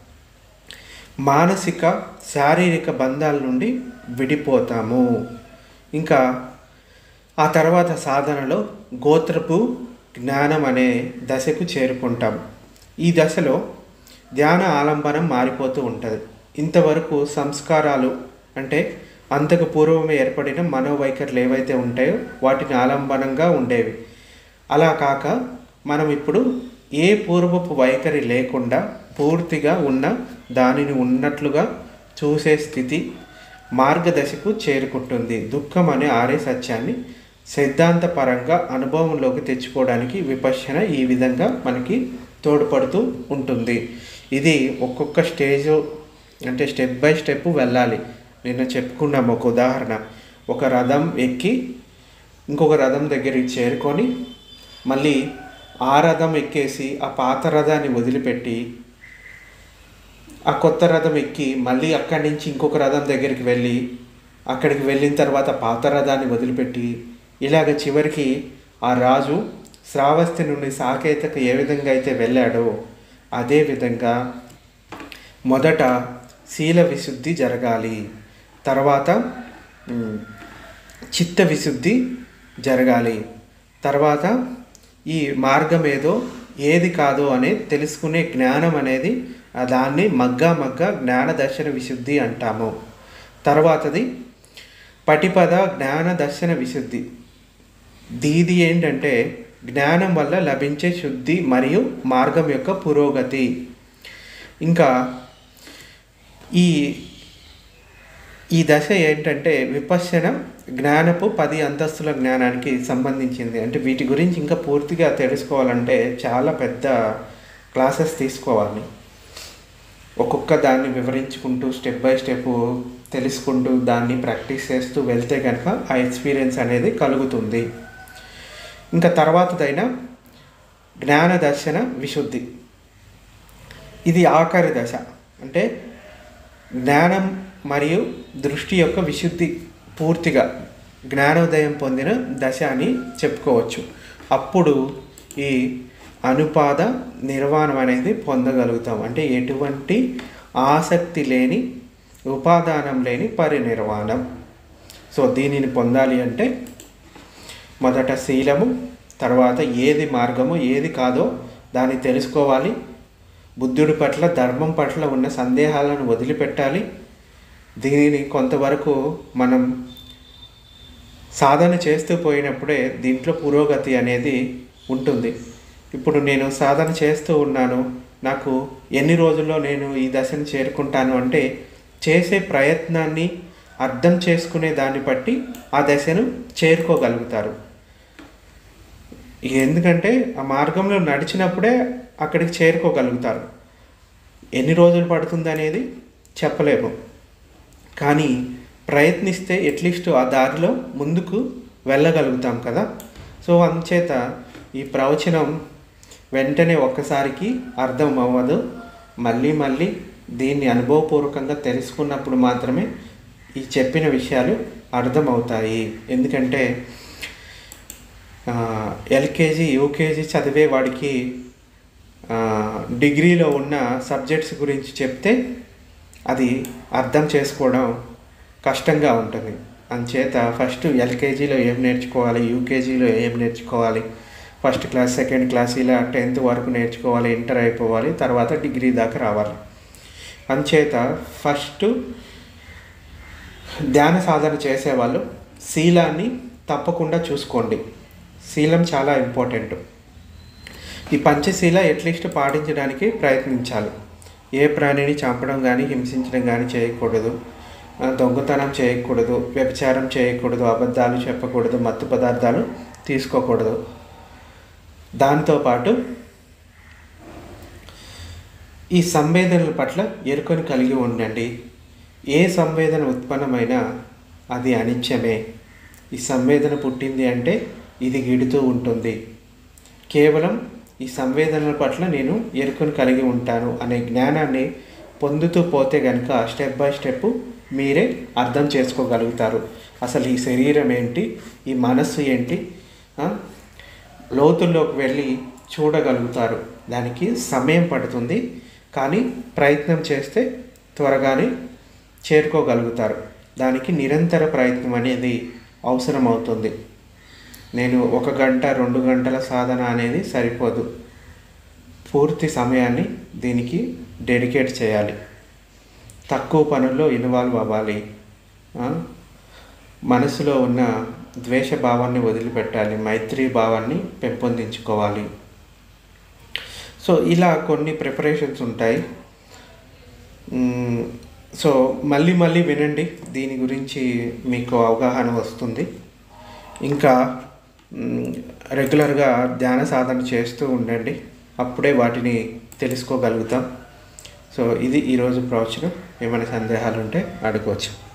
మానసిక శారీరక బంధాల నుండి విడిపోతాము ఇంకా ఆ తర్వాత సాధనలో గోత్రపు జ్ఞానం అనే దశకు చేరుకుంటాం ఈ దశలో ధ్యాన ఆలంబనం మారిపోతూ ఉంటుంది ఇంతవరకు సంస్కారాలు అంటే అంతకు పూర్వమే ఏర్పడిన మనోవైఖరులు ఏవైతే ఉంటాయో వాటిని ఆలంబనంగా ఉండేవి అలా కాక మనం ఇప్పుడు ఏ పూర్వపు వైఖరి లేకుండా పూర్తిగా ఉన్న దానిని ఉన్నట్లుగా చూసే స్థితి మార్గదశకు చేరుకుంటుంది దుఃఖం అనే ఆరే సత్యాన్ని సిద్ధాంతపరంగా అనుభవంలోకి తెచ్చుకోవడానికి విపశ్యన ఈ విధంగా మనకి తోడ్పడుతూ ఉంటుంది ఇది ఒక్కొక్క స్టేజ్ అంటే స్టెప్ బై స్టెప్ వెళ్ళాలి నిన్న చెప్పుకున్నాం ఒక ఉదాహరణ ఒక రథం ఎక్కి ఇంకొక రథం దగ్గరికి చేరుకొని మళ్ళీ ఆ రథం ఎక్కేసి ఆ పాత రథాన్ని వదిలిపెట్టి ఆ కొత్త రథం ఎక్కి మళ్ళీ అక్కడి నుంచి ఇంకొక రథం దగ్గరికి వెళ్ళి అక్కడికి వెళ్ళిన తర్వాత పాత రథాన్ని వదిలిపెట్టి ఇలాగ చివరికి ఆ రాజు శ్రావస్తి నుండి సాకేతకు ఏ విధంగా అయితే వెళ్ళాడో అదే విధంగా మొదట శీల విశుద్ధి జరగాలి తర్వాత మ్, చిత్త విశుద్ధి జరగాలి తర్వాత ఈ మార్గం ఏదో ఏది కాదో అనేది తెలుసుకునే జ్ఞానం అనేది ఆ దాన్ని మగ్గా మగ్గా జ్ఞాన దర్శన విశుద్ధి అంటాము తర్వాతది పటిపద జ్ఞాన దర్శన విశుద్ధి దీది ఏంటంటే జ్ఞానం వల్ల లభించే శుద్ధి మరియు మార్గం యొక్క పురోగతి ఇంకా ఈ ఈ దశ ఏంటంటే విపశ్యన జ్ఞానపు పది అంతస్తుల జ్ఞానానికి సంబంధించింది అంటే వీటి గురించి ఇంకా పూర్తిగా తెలుసుకోవాలంటే చాలా పెద్ద క్లాసెస్ తీసుకోవాలి ఒక్కొక్క దాన్ని వివరించుకుంటూ స్టెప్ బై స్టెప్ తెలుసుకుంటూ దాన్ని ప్రాక్టీస్ చేస్తూ వెళ్తే కనుక ఆ ఎక్స్పీరియన్స్ అనేది కలుగుతుంది ఇంకా తర్వాతదైన జ్ఞాన దర్శన విశుద్ధి ఇది ఆఖరి దశ అంటే జ్ఞానం మరియు దృష్టి యొక్క విశుద్ధి పూర్తిగా జ్ఞానోదయం పొందిన దశ అని చెప్పుకోవచ్చు అప్పుడు ఈ అనుపాద నిర్వాణం అనేది పొందగలుగుతాం అంటే ఎటువంటి ఆసక్తి లేని ఉపాదానం లేని పరినిర్వాణం సో దీనిని పొందాలి అంటే మొదట శీలము తర్వాత ఏది మార్గము ఏది కాదో దాన్ని తెలుసుకోవాలి బుద్ధుడి పట్ల ధర్మం పట్ల ఉన్న సందేహాలను వదిలిపెట్టాలి దీనిని కొంతవరకు మనం సాధన చేస్తూ పోయినప్పుడే దీంట్లో పురోగతి అనేది ఉంటుంది ఇప్పుడు నేను సాధన చేస్తూ ఉన్నాను నాకు ఎన్ని రోజుల్లో నేను ఈ దశను చేరుకుంటాను అంటే చేసే ప్రయత్నాన్ని అర్థం చేసుకునే దాన్ని బట్టి ఆ దశను చేరుకోగలుగుతారు ఎందుకంటే ఆ మార్గంలో నడిచినప్పుడే అక్కడికి చేరుకోగలుగుతారు ఎన్ని రోజులు పడుతుంది అనేది చెప్పలేము కానీ ప్రయత్నిస్తే అట్లీస్ట్ ఆ దారిలో ముందుకు వెళ్ళగలుగుతాం కదా సో అందుచేత ఈ ప్రవచనం వెంటనే ఒక్కసారికి అర్థం అవ్వదు మళ్ళీ మళ్ళీ దీన్ని అనుభవపూర్వకంగా తెలుసుకున్నప్పుడు మాత్రమే ఈ చెప్పిన విషయాలు అర్థమవుతాయి ఎందుకంటే ఆ, ఎల్కేజీ యూకేజీ చదివే వాడికి ఆ, డిగ్రీలో ఉన్న సబ్జెక్ట్స్ గురించి చెప్తే అది అర్థం చేసుకోవడం కష్టంగా ఉంటుంది అంచేత ఫస్ట్ ఎల్కేజీలో ఏం నేర్చుకోవాలి యూకేజీలో ఏం నేర్చుకోవాలి ఫస్ట్ క్లాస్ సెకండ్ క్లాస్ ఇలా టెన్త్ వరకు నేర్చుకోవాలి ఇంటర్ అయిపోవాలి తర్వాత డిగ్రీ దాకా రావాలి అంచేత ఫస్ట్ ధ్యాన సాధన చేసేవాళ్ళు శీలాన్ని తప్పకుండా చూసుకోండి శీలం చాలా ఇంపార్టెంట్ ఈ పంచశీల అట్లీస్ట్ పాటించడానికి ప్రయత్నించాలి ఏ ప్రాణిని చంపడం కానీ హింసించడం కానీ చేయకూడదు ఆ, దొంగతనం చేయకూడదు వ్యభిచారం చేయకూడదు అబద్ధాలు చెప్పకూడదు మత్తు పదార్థాలు తీసుకోకూడదు దాంతోపాటు ఈ సంవేదనల పట్ల ఎరుకను కలిగి ఉండండి ఏ సంవేదన ఉత్పన్నమైనా అది అనిత్యమే ఈ సంవేదన పుట్టింది అంటే ఇది గిడుతూ ఉంటుంది కేవలం ఈ సంవేదనల పట్ల నేను ఎరుకను కలిగి ఉంటాను అనే జ్ఞానాన్ని పొందుతూ పోతే కనుక స్టెప్ బై స్టెప్ మీరే అర్థం చేసుకోగలుగుతారు అసలు ఈ శరీరం ఏంటి ఈ మనస్సు ఏంటి ఆ? లోతుల్లోకి వెళ్ళి చూడగలుగుతారు దానికి సమయం పడుతుంది కానీ ప్రయత్నం చేస్తే త్వరగానే చేరుకోగలుగుతారు దానికి నిరంతర ప్రయత్నం అనేది అవసరమవుతుంది నేను ఒక గంట రెండు గంటల సాధన అనేది సరిపోదు పూర్తి సమయాన్ని దీనికి డెడికేట్ చేయాలి తక్కువ పనుల్లో ఇన్వాల్వ్ అవ్వాలి ఆ? మనసులో ఉన్న ద్వేష భావాన్ని వదిలిపెట్టాలి మైత్రి భావాన్ని పెంపొందించుకోవాలి సో ఇలా కొన్ని ప్రిపరేషన్స్ ఉంటాయి మ్మ్, సో మళ్ళీ మళ్ళీ వినండి దీని గురించి మీకు అవగాహన వస్తుంది ఇంకా మ్మ్, రెగ్యులర్గా ధ్యాన సాధన చేస్తూ ఉండండి అప్పుడే వాటిని తెలుసుకోగలుగుతాం సో ఇది ఈరోజు ప్రవచనం ఏమైనా సందేహాలు ఉంటే అడగవచ్చు